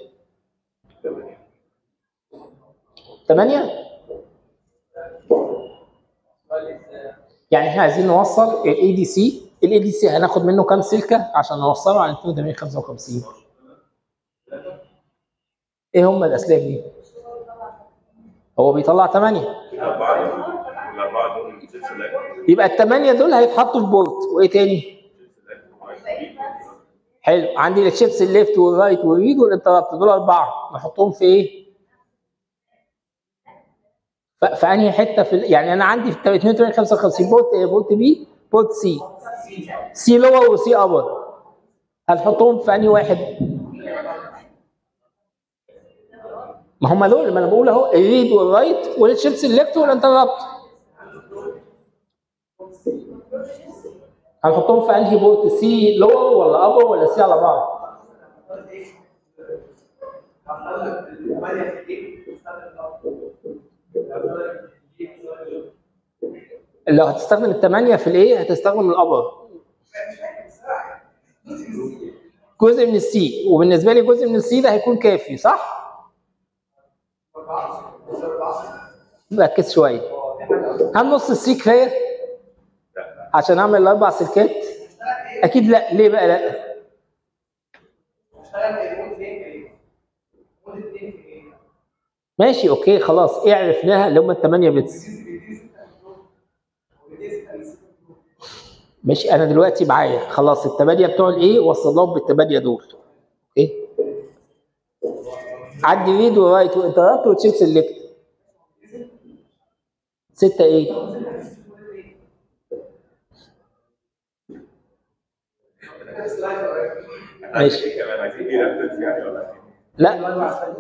8 يعني احنا عايزين نوصل الاي دي سي الاي دي سي هناخد منه كام سلكه عشان نوصله على 82 55 ايه هم الاسلاك دي هو بيطلع 8 الأربعة دول ست سلاك يبقى الثمانيه دول هيتحطوا في بورت وايه تاني حلو عندي الشيبس الليفت والرايت والريد والانتربت دول اربعه نحطهم في ايه؟ ف- في انهي حته في ال- يعني انا عندي في 82 55 بورت ايه؟ بورت بي بورت سي سي لور وسي ابر هنحطهم في انهي واحد؟ ما هم دول ما انا بقول اهو الريد والرايت والشيبس الليفت والانتربت هنحطهم في انهي بورت سي لور ولا ابر ولا سي على بعض؟ لو هتستخدم الثمانية في الايه هتستخدم الابر جزء من السي وبالنسبة لي جزء من السي ده هيكون كافي صح؟ ركز شوية هل نص السي كفاية؟ عشان اعمل الاربع سلكات؟ اكيد لا ليه بقى لا؟ ماشي اوكي خلاص ايه عرفناها اللي هم الثمانية بيتس ماشي انا دلوقتي معايا خلاص الثمانية بتوع الايه وصلناهم بالثمانية دول اوكي عندي ريد ورايت وانترابت وتشيك سيلكت ستة ايه؟ ماشي كمان عايزين ايه ريفرنس يعني ولا لا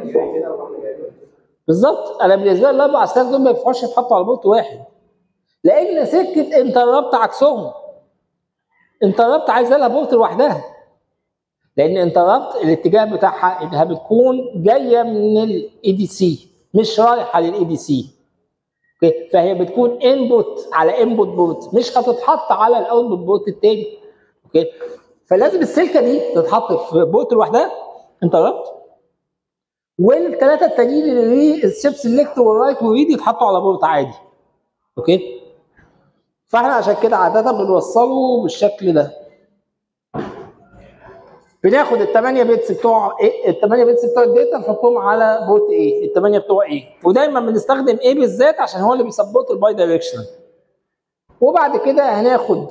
بالظبط انا بالنسبه لي الاربع اسلاك دول ما ينفعوش يتحطوا على بورت واحد لان سكه انتربت عكسهم انتربت عايزه لها بورت لوحدها لان انتربت الاتجاه بتاعها انها بتكون جايه من الاي دي سي مش رايحه للاي دي سي اوكي فهي بتكون انبوت على انبوت بورت مش هتتحط على الاوتبوت بورت التاني اوكي فلازم السلكه دي تتحط في بورت لوحدها انتربت والثلاثه التانيين اللي الشيب سيلكت والرايت والريد يتحطوا على بورت عادي اوكي فاحنا عشان كده عاده بنوصله بالشكل ده بناخد ال 8 بيتس بتوع ايه ال 8 بيتس بتوع الداتا نحطهم على بورت ايه ال 8 بتوع ايه ودايما بنستخدم ايه بالذات عشان هو اللي بيسبورت الباي دايركشنال وبعد كده هناخد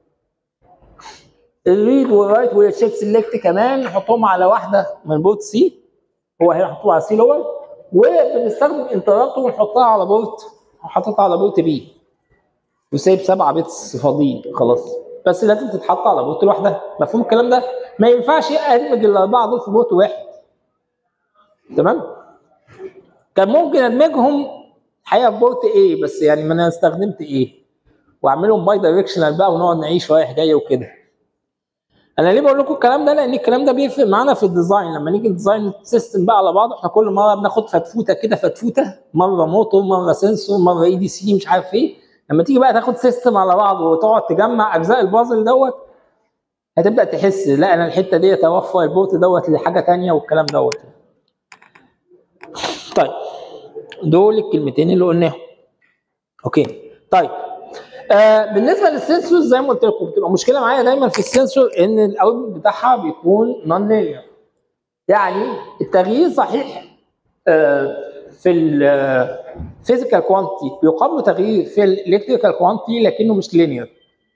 الريد والرايت والتشيك سيلكت كمان نحطهم على واحده من بورت سي هو هيحطوها على سي لور وبنستخدم انترابت ونحطها على بورت حاططها على بورت بي وسايب سبعه بيتس فاضيين خلاص بس لازم تتحط على بورت لوحدها مفهوم الكلام ده ما ينفعش ادمج الاربعه دول في بورت واحد تمام كان ممكن ادمجهم الحقيقه في بورت ايه بس يعني ما انا استخدمت ايه واعملهم باي دايركشنال بقى ونقعد نعيش رايح جاي وكده انا ليه بقول لكم الكلام ده لان الكلام ده بيفرق معانا في الديزاين لما نيجي نديزاين سيستم بقى على بعض احنا كل مره بناخد فتفوته كده فتفوته مره موتور مره سنسور مره اي دي سي مش عارف ايه لما تيجي بقى تاخد سيستم على بعض وتقعد تجمع اجزاء البازل دوت هتبدا تحس لا انا الحته دي توفر البورت دوت لحاجه تانية والكلام دوت طيب دول الكلمتين اللي قلناهم اوكي طيب آه بالنسبه للسنسور زي ما قلت لكم بتبقى مشكله معايا دايما في السنسور ان الاوتبوت بتاعها بيكون نون لينير يعني التغيير صحيح آه في الفيزيكال كوانتيتي بيقابله تغيير في الالكتريكال كوانتيتي لكنه مش لينير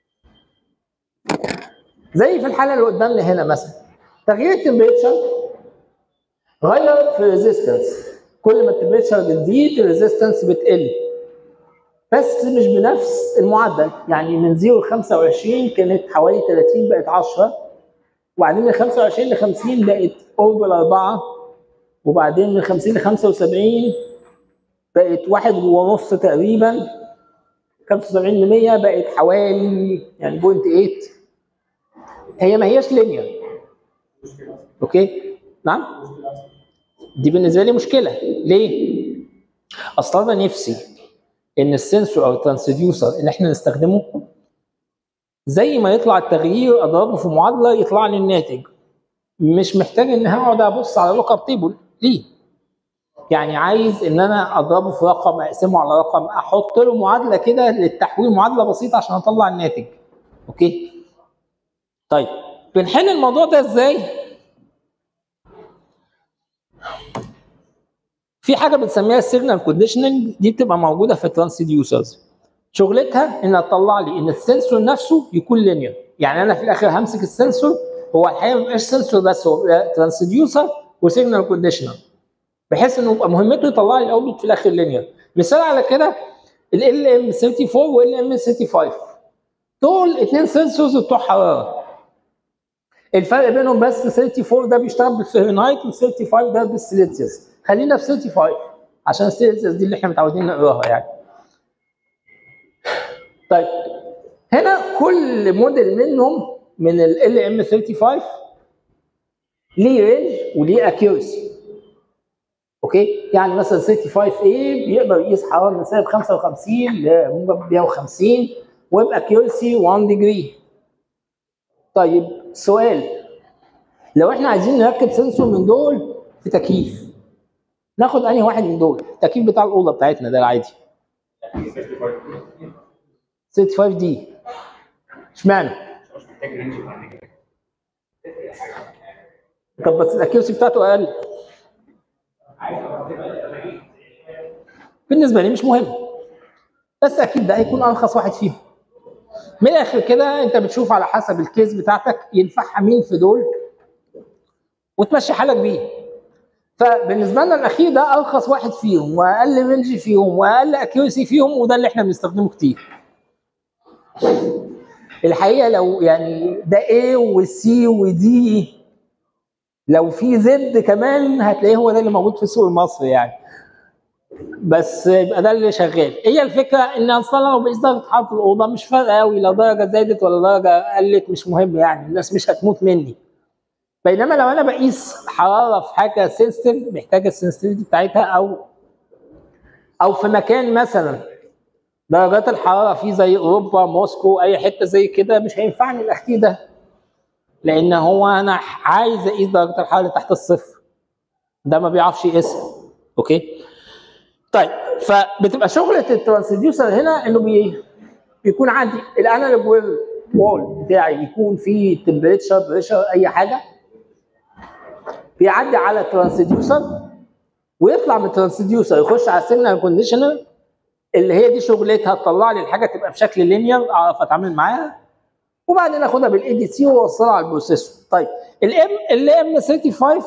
زي في الحاله اللي قدامنا هنا مثلا تغيير التمبريتشر غير في الريزيستنس كل ما التمبريتشر بتزيد الريزيستنس بتقل بس مش بنفس المعدل يعني من 0 ل 25 كانت حوالي 30 بقت 10 وبعدين من 25 ل 50 بقت قرب ال 4 وبعدين من 50 ل 75 بقت واحد ونص تقريبا 75 ل 100 بقت حوالي يعني بوينت 8 هي ما هياش لينير اوكي نعم دي بالنسبه لي مشكله ليه؟ اصلا انا نفسي ان السنسور او الترانسديوسر اللي احنا نستخدمه زي ما يطلع التغيير اضربه في معادله يطلع لي الناتج مش محتاج ان هقعد ابص على لوك اب تيبل ليه؟ يعني عايز ان انا اضربه في رقم اقسمه على رقم احط له معادله كده للتحويل معادله بسيطه عشان اطلع الناتج اوكي طيب بنحل الموضوع ده ازاي في حاجه بنسميها السيجنال كونديشننج دي بتبقى موجوده في الترانسديوسرز شغلتها انها تطلع لي ان السنسور نفسه يكون لينير يعني انا في الاخر همسك السنسور هو الحقيقه ما بيبقاش سنسور بس هو ترانسديوسر وسيجنال كونديشنر بحيث انه يبقى مهمته يطلع لي الاوتبوت في الاخر لينير مثال على كده ال ام 34 وال ام 35 دول اثنين سنسورز بتوع حراره الفرق بينهم بس 34 ده بيشتغل بالفahrenheit وال 35 ده بالسيليزيوس خلينا في 35 عشان السيليزيوس دي اللي احنا متعودين نقراها يعني طيب هنا كل موديل منهم من ال ام 35 ليه رينج وليه اكيورسي اوكي يعني مثلا 35 a بيقدر يقيس حراره من سالب 55 لموجب 150 ويبقى اكيورسي 1 ديجري طيب سؤال لو احنا عايزين نركب سنسور من دول في تكييف ناخد انهي واحد من دول التكييف بتاع الاوضه بتاعتنا ده العادي 65 دي اشمعنى مش محتاج رينج يعني طب بس الاكيورسي بتاعته اقل بالنسبه لي مش مهم بس اكيد ده هيكون ارخص واحد فيهم من الاخر كده انت بتشوف على حسب الكيس بتاعتك ينفعها مين في دول وتمشي حالك بيه فبالنسبه لنا الاخير ده ارخص واحد فيهم واقل رينج فيهم واقل اكيورسي فيهم وده اللي احنا بنستخدمه كتير الحقيقه لو يعني ده A وسي ودي لو في زد كمان هتلاقيه هو ده اللي موجود في السوق المصري يعني بس يبقى ده اللي شغال هي الفكره ان اصلا لو بقيس درجه حراره الاوضه مش فارقه قوي لا درجه زادت ولا درجه قلت مش مهم يعني الناس مش هتموت مني بينما لو انا بقيس حراره في حاجه سنسيتيف محتاجه السنسيتيفيتي بتاعتها او او في مكان مثلا درجات الحراره فيه زي اوروبا موسكو اي حته زي كده مش هينفعني الاخير ده لان هو انا عايز اقيس درجه الحراره اللي تحت الصفر ده ما بيعرفش يقيسها اوكي طيب فبتبقى شغله الترانسديوسر هنا انه بي بيكون عندي الانالوج وول بتاعي يكون فيه تمبريتشر بريشر اي حاجه بيعدي على الترانسديوسر ويطلع من الترانسديوسر يخش على السيجنال كونديشنر اللي هي دي شغلتها تطلع لي الحاجه تبقى بشكل لينير اعرف اتعامل معاها وبعدين اخدها بالاي دي سي واوصلها على البروسيسور طيب الام ال ام 35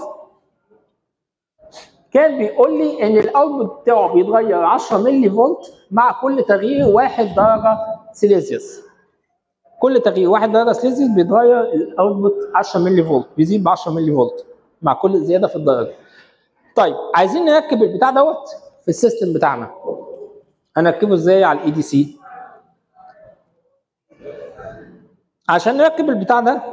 كان بيقول لي ان الاوتبوت بتاعه بيتغير 10 ملي فولت مع كل تغيير 1 درجه سيليزيوس كل تغيير 1 درجه سيليزيوس بيتغير الاوتبوت 10 ملي فولت بيزيد ب 10 ملي فولت مع كل زياده في الدرجه طيب عايزين نركب البتاع دوت في السيستم بتاعنا هنركبه ازاي على الاي دي سي عشان نركب البتاع ده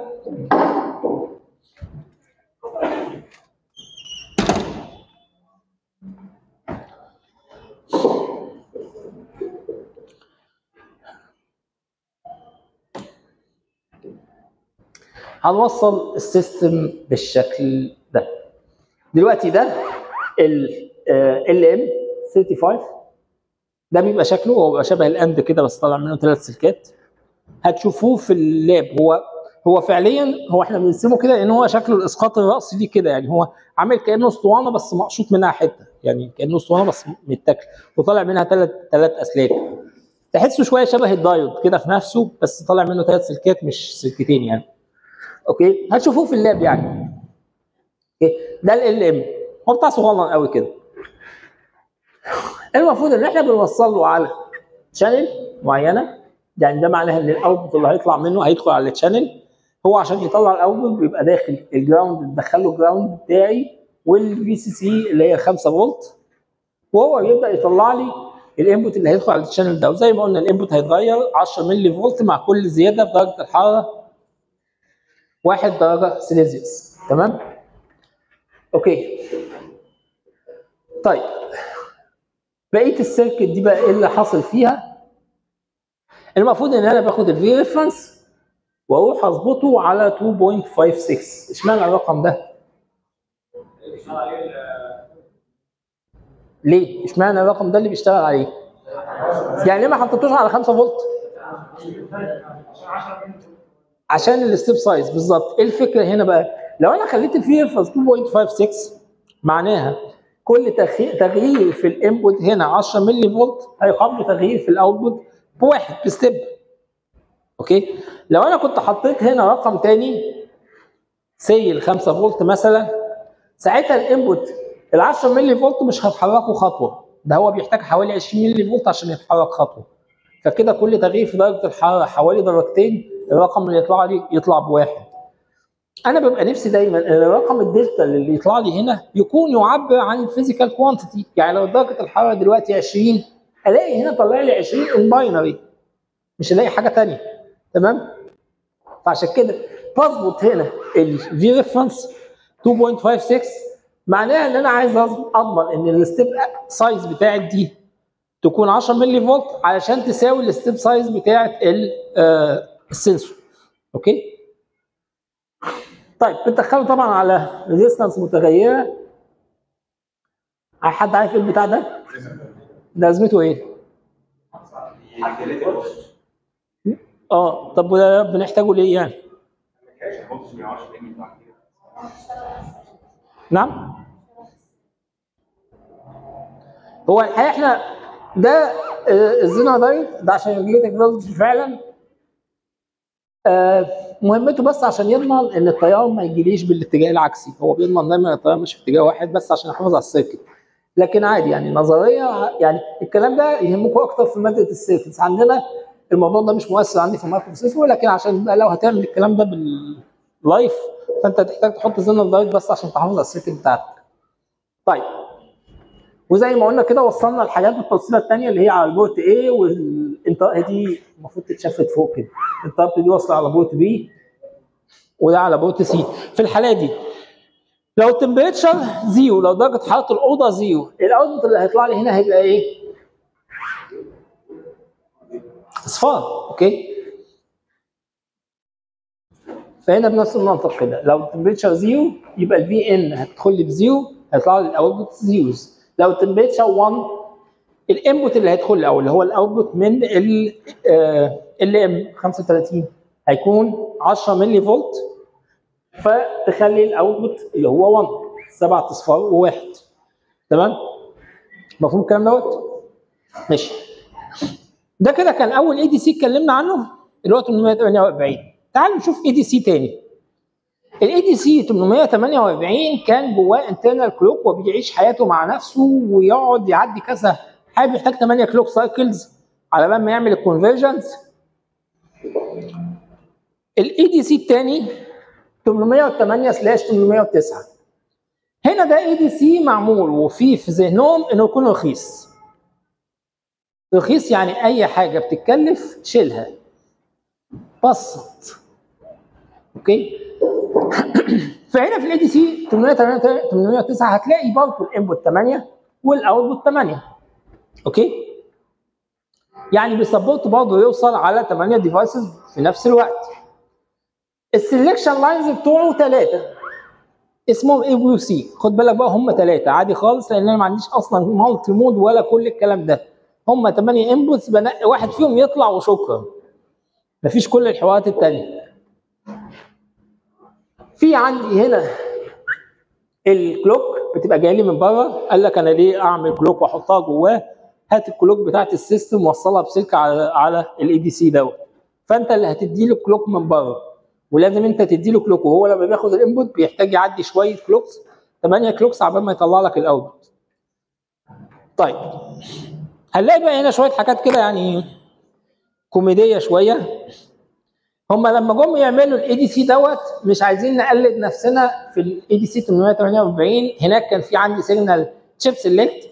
هنوصل السيستم بالشكل ده دلوقتي ده ال ال ام 35 ده بيبقى شكله هو بيبقى شبه الاند كده بس طالع منه ثلاث سلكات هتشوفوه في اللاب هو هو فعليا هو احنا بنرسمه كده ان هو شكله الاسقاط الراسي دي كده يعني هو عامل كانه اسطوانه بس مقشوط منها حته يعني كانه اسطوانه بس متاكل وطالع منها ثلاث ثلاث اسلاك تحسه شويه شبه الدايود كده في نفسه بس طالع منه ثلاث سلكات مش سلكتين يعني اوكي هتشوفوه في اللاب يعني اوكي ده ال ام هو بتاع صغنن قوي كده المفروض ان احنا بنوصل له على شانل معينه يعني ده معناها ان الاوتبوت اللي هيطلع منه هيدخل على الشانل هو عشان يطلع الاوتبوت بيبقى داخل الجراوند تدخل له الجراوند بتاعي والفي سي سي اللي هي 5 فولت وهو يبدا يطلع لي الانبوت اللي هيدخل على الشانل ده وزي ما قلنا الانبوت هيتغير 10 ملي فولت مع كل زياده في درجه الحراره 1 درجه سيليزيوس تمام اوكي طيب بقيه السيركت دي بقى ايه اللي حاصل فيها المفروض ان انا باخد الفي ريفرنس واروح اظبطه على 2.56 اشمعنى الرقم ده ليه اشمعنى الرقم ده اللي بيشتغل عليه يعني ليه ما حطيتوش على 5 فولت عشان الستيب سايز بالظبط ايه الفكره هنا بقى لو انا خليت الفي ريفرنس 2.56 معناها كل تغيير في الانبوت هنا 10 ملي فولت هيقابله تغيير في الاوتبوت بواحد بستيب اوكي لو انا كنت حطيت هنا رقم تاني سي ال 5 فولت مثلا ساعتها الانبوت ال 10 ملي فولت مش هتحركه خطوه ده هو بيحتاج حوالي 20 ملي فولت عشان يتحرك خطوه فكده كل تغيير في درجه الحراره حوالي درجتين الرقم اللي يطلع لي يطلع بواحد انا ببقى نفسي دايما ان الرقم الدلتا اللي يطلع لي هنا يكون يعبر عن الفيزيكال كوانتيتي يعني لو درجه الحراره دلوقتي 20 الاقي هنا طلع لي 20 ان باينري مش الاقي حاجه ثانيه تمام فعشان كده بظبط هنا الفي ريفرنس 2.56 معناها ان انا عايز اضمن ان الستيب سايز بتاعت دي تكون 10 ملي فولت علشان تساوي الستيب سايز بتاعت السنسور اوكي طيب بتدخله طبعا على ريزيستنس متغيره حد عارف ايه البتاع ده؟ ده ازمته ايه؟ اه طب وده بنحتاجه ليه يعني؟ نعم هو الحقيقه احنا ده الزينو دايت ده عشان يجي تكنولوجي فعلا آه مهمته بس عشان يضمن ان التيار ما يجيليش بالاتجاه العكسي هو بيضمن دايما التيار مش في اتجاه واحد بس عشان يحافظ على السيركت لكن عادي يعني نظريه يعني الكلام ده يهمكم اكتر في ماده السيركتس عندنا الموضوع ده مش مؤثر عندي في المايكرو بروسيسور لكن عشان لو هتعمل الكلام ده باللايف فانت تحتاج تحط زينو دايت بس عشان تحافظ على السيركت بتاعتك طيب وزي ما قلنا كده وصلنا الحاجات بالتوصيله الثانيه اللي هي على البورت A والانترابت دي المفروض تتشفت فوق كده الانترابت دي واصله على بورت B وده على بورت C في الحاله دي لو التمبريتشر زيرو لو درجه حراره الاوضه زيرو الاوتبوت اللي هيطلع لي هنا هيبقى ايه؟ اصفار اوكي فهنا بنفس المنطق كده لو التمبريتشر زيرو يبقى الفي ان هتدخل لي بزيرو هيطلع لي الاوتبوت زيروز لو التمبريتشر 1 الانبوت اللي هيدخل لي او اللي هو الاوتبوت من ال ال ام 35 هيكون 10 ملي فولت فتخلي الاوتبوت اللي هو 1 سبع اصفار وواحد تمام مفهوم الكلام دوت ماشي ده كده كان اول اي دي سي اتكلمنا عنه اللي هو 848 تعالوا نشوف اي دي سي تاني الاي دي سي 848 كان جواه انترنال كلوك وبيعيش حياته مع نفسه ويقعد يعدي كذا حاجه بيحتاج 8 كلوك سايكلز على بال ما يعمل الكونفرجنز الاي دي سي الثاني 808 سلاش 809 هنا ده اي دي سي معمول وفيه في ذهنهم انه يكون رخيص رخيص يعني اي حاجه بتتكلف شيلها بسط اوكي فهنا في الاي دي سي 809 هتلاقي برضه الانبوت 8 والاوتبوت 8 اوكي يعني بيسبورت برضه يوصل على 8 ديفايسز في نفس الوقت السلكشن لاينز بتوعه ثلاثه اسمهم اي بي سي خد بالك بقى هم ثلاثه عادي خالص لان انا ما عنديش اصلا مالتي مود ولا كل الكلام ده هم 8 انبوتس بنقي واحد فيهم يطلع وشكرا مفيش كل الحوارات التانية في عندي هنا الكلوك بتبقى جايه لي من بره قال لك انا ليه اعمل كلوك واحطها جواه هات الكلوك بتاعت السيستم وصلها بسلك على على الاي دي سي دوت فانت اللي هتدي له كلوك من بره ولازم انت تدي له كلوك وهو لما بياخد الانبوت بيحتاج يعدي شويه كلوكس 8 كلوكس عبال ما يطلع لك الاوتبوت طيب هنلاقي بقى هنا شويه حاجات كده يعني كوميديه شويه هم لما جم يعملوا الاي دي سي دوت مش عايزين نقلد نفسنا في الاي دي سي 848 هناك كان في عندي سيجنال تشيب سيلكت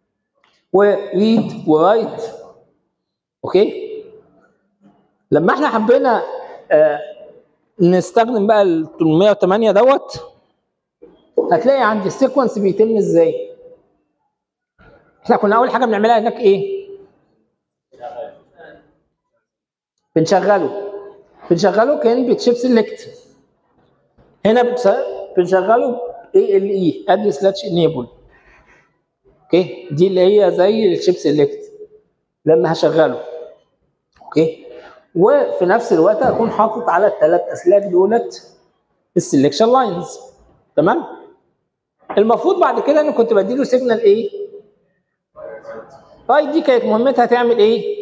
وريد ورايت اوكي لما احنا حبينا آه نستخدم بقى ال 808 دوت هتلاقي عندي السيكونس بيتم ازاي احنا كنا اول حاجه بنعملها هناك ايه بنشغله بنشغله كان بتشيب سيلكت هنا بتس- بنشغله اي ال اي ادرس لاتش انيبل اوكي دي اللي هي زي الشيب سيلكت لما هشغله اوكي وفي نفس الوقت اكون حاطط على الثلاث اسلاك دولت السلكشن لاينز تمام المفروض بعد كده انا كنت بديله سيجنال ايه طيب دي كانت مهمتها تعمل ايه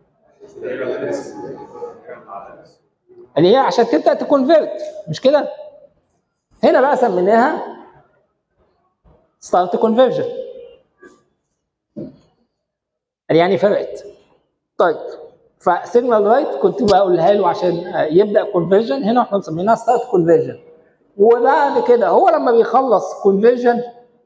اللي هي عشان تبدا تكونفيرت مش كده هنا بقى سميناها ستارت كونفرجن يعني فرقت طيب فسيجنال رايت كنت بقولها له عشان يبدا كونفرجن هنا احنا مسميناها ستارت كونفرجن وبعد كده هو لما بيخلص كونفرجن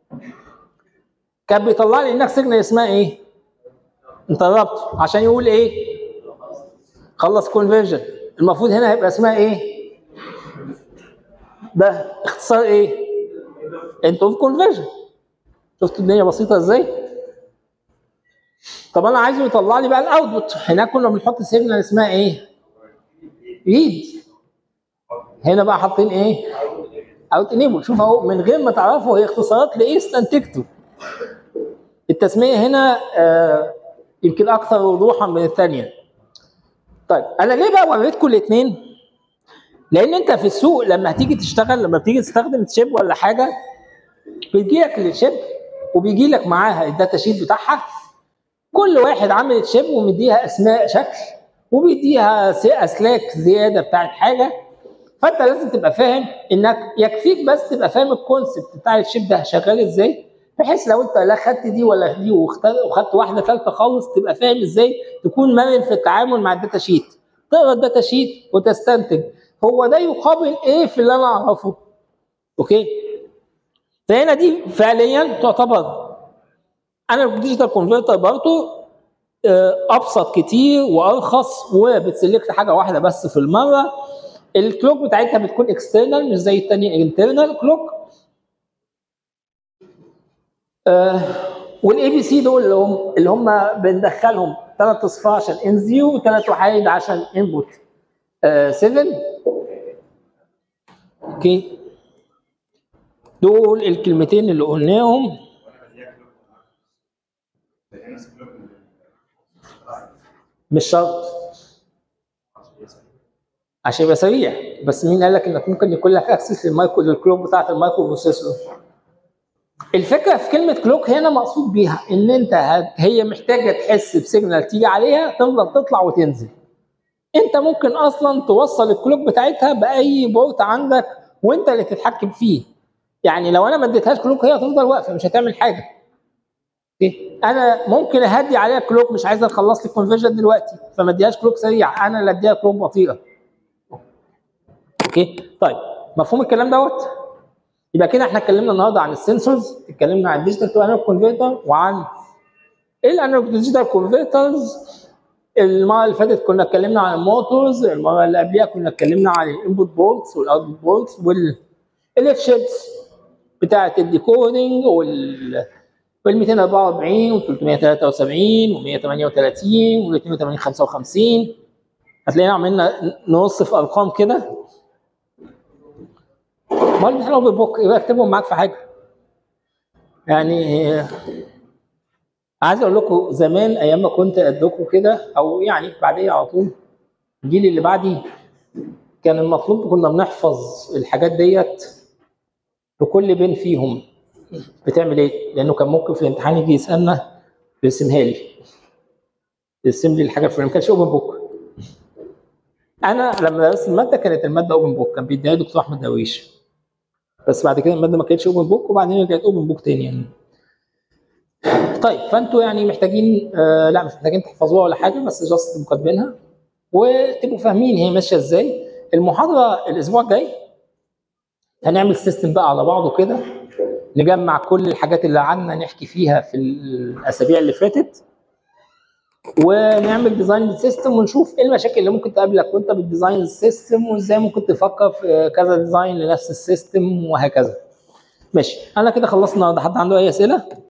كان بيطلع لي هناك سيجنال اسمها ايه؟ انتربت عشان يقول ايه؟ خلص كونفرجن المفروض هنا هيبقى اسمها ايه؟ ده اختصار ايه؟ انت اوف كونفرجن شفتوا الدنيا بسيطه ازاي؟ طب انا عايزه يطلع لي بقى الاوتبوت هناك كنا بنحط سيجنال اسمها ايه؟ ريد هنا بقى حاطين ايه؟ اوت انيبل شوف اهو من غير ما تعرفوا هي اختصارات لايه استنتجته التسميه هنا آه يمكن اكثر وضوحا من الثانيه طيب انا ليه بقى وريتكم الاثنين لان انت في السوق لما هتيجي تشتغل لما بتيجي تستخدم تشيب ولا حاجه بيجي لك الشيب وبيجي لك معاها الداتا شيت بتاعها كل واحد عامل تشيب ومديها اسماء شكل وبيديها س- اسلاك زياده بتاعت حاجه فانت لازم تبقى فاهم انك يكفيك بس تبقى فاهم الكونسبت بتاع الشيب ده شغال ازاي بحيث لو انت لا خدت دي ولا دي واخت- وخدت واحده ثالثه خالص تبقى فاهم ازاي تكون مرن في التعامل مع الداتا شيت تقرا الداتا شيت وتستنتج هو ده يقابل ايه في اللي انا اعرفه اوكي فهنا دي فعليا تعتبر انا الديجيتال كونفرتر برضه آه، ابسط كتير وارخص وبتسلكت حاجه واحده بس في المره الكلوك بتاعتها بتكون اكسترنال مش زي التانية انترنال كلوك آه والاي بي سي دول اللي هم اللي هم بندخلهم ثلاث اصفار عشان ان زيرو وثلاث وحيد عشان انبوت 7 اوكي دول الكلمتين اللي قلناهم مش شرط عشان يبقى سريع بس مين قال لك انك ممكن يكون لك اكسس للمايكرو للكلوك بتاعت المايكرو بروسيسور الفكره في كلمه كلوك هنا مقصود بيها ان انت هت- هي محتاجه تحس بسيجنال تيجي عليها تفضل تطلع وتنزل انت ممكن اصلا توصل الكلوك بتاعتها باي بورت عندك وانت اللي تتحكم فيه يعني لو انا ما اديتهاش كلوك هي هتفضل واقفه مش هتعمل حاجه اوكي انا ممكن اهدي عليها كلوك مش عايزه تخلص لي الكونفرجن دلوقتي فما اديهاش كلوك سريع انا اللي اديها كلوك بطيئه اوكي طيب مفهوم الكلام دوت يبقى كده احنا اتكلمنا النهارده عن السنسورز اتكلمنا عن الديجيتال تو انالوج كونفرتر وعن ايه الانالوج ديجيتال كونفرترز المره اللي فاتت كنا اتكلمنا عن الموتورز المره اللي قبلها كنا اتكلمنا عن الانبوت بولتس والاوتبوت بولتس والتشيبس بتاعه الديكودنج وال وال 244 وال 373 وال 138 وال 82 55 هتلاقينا عملنا نوصف ارقام كده امال بتحلو بالبوك يبقى اكتبهم معاك في حاجه يعني عايز اقول لكم زمان ايام ما كنت قدكم كده او يعني بعديه على طول الجيل اللي بعدي كان المطلوب كنا بنحفظ الحاجات ديت بكل بين فيهم بتعمل ايه؟ لانه كان ممكن في الامتحان يجي يسالنا يرسمها لي يرسم لي الحاجه الفلانيه ما كانش اوبن بوك انا لما درست الماده كانت الماده اوبن بوك كان بيديها لي دكتور احمد درويش بس بعد كده الماده ما كانتش اوبن بوك وبعدين رجعت اوبن بوك تاني يعني طيب فانتوا يعني محتاجين آه لا مش محتاجين تحفظوها ولا حاجه بس جاست تبقوا كاتبينها وتبقوا فاهمين هي ماشيه ازاي المحاضره الاسبوع الجاي هنعمل سيستم بقى على بعضه كده نجمع كل الحاجات اللي قعدنا نحكي فيها في الاسابيع اللي فاتت ونعمل ديزاين للسيستم ونشوف ايه المشاكل اللي ممكن تقابلك وانت بتديزاين السيستم وازاي ممكن تفكر في كذا ديزاين لنفس السيستم وهكذا ماشي انا كده خلصنا النهارده حد عنده اي اسئله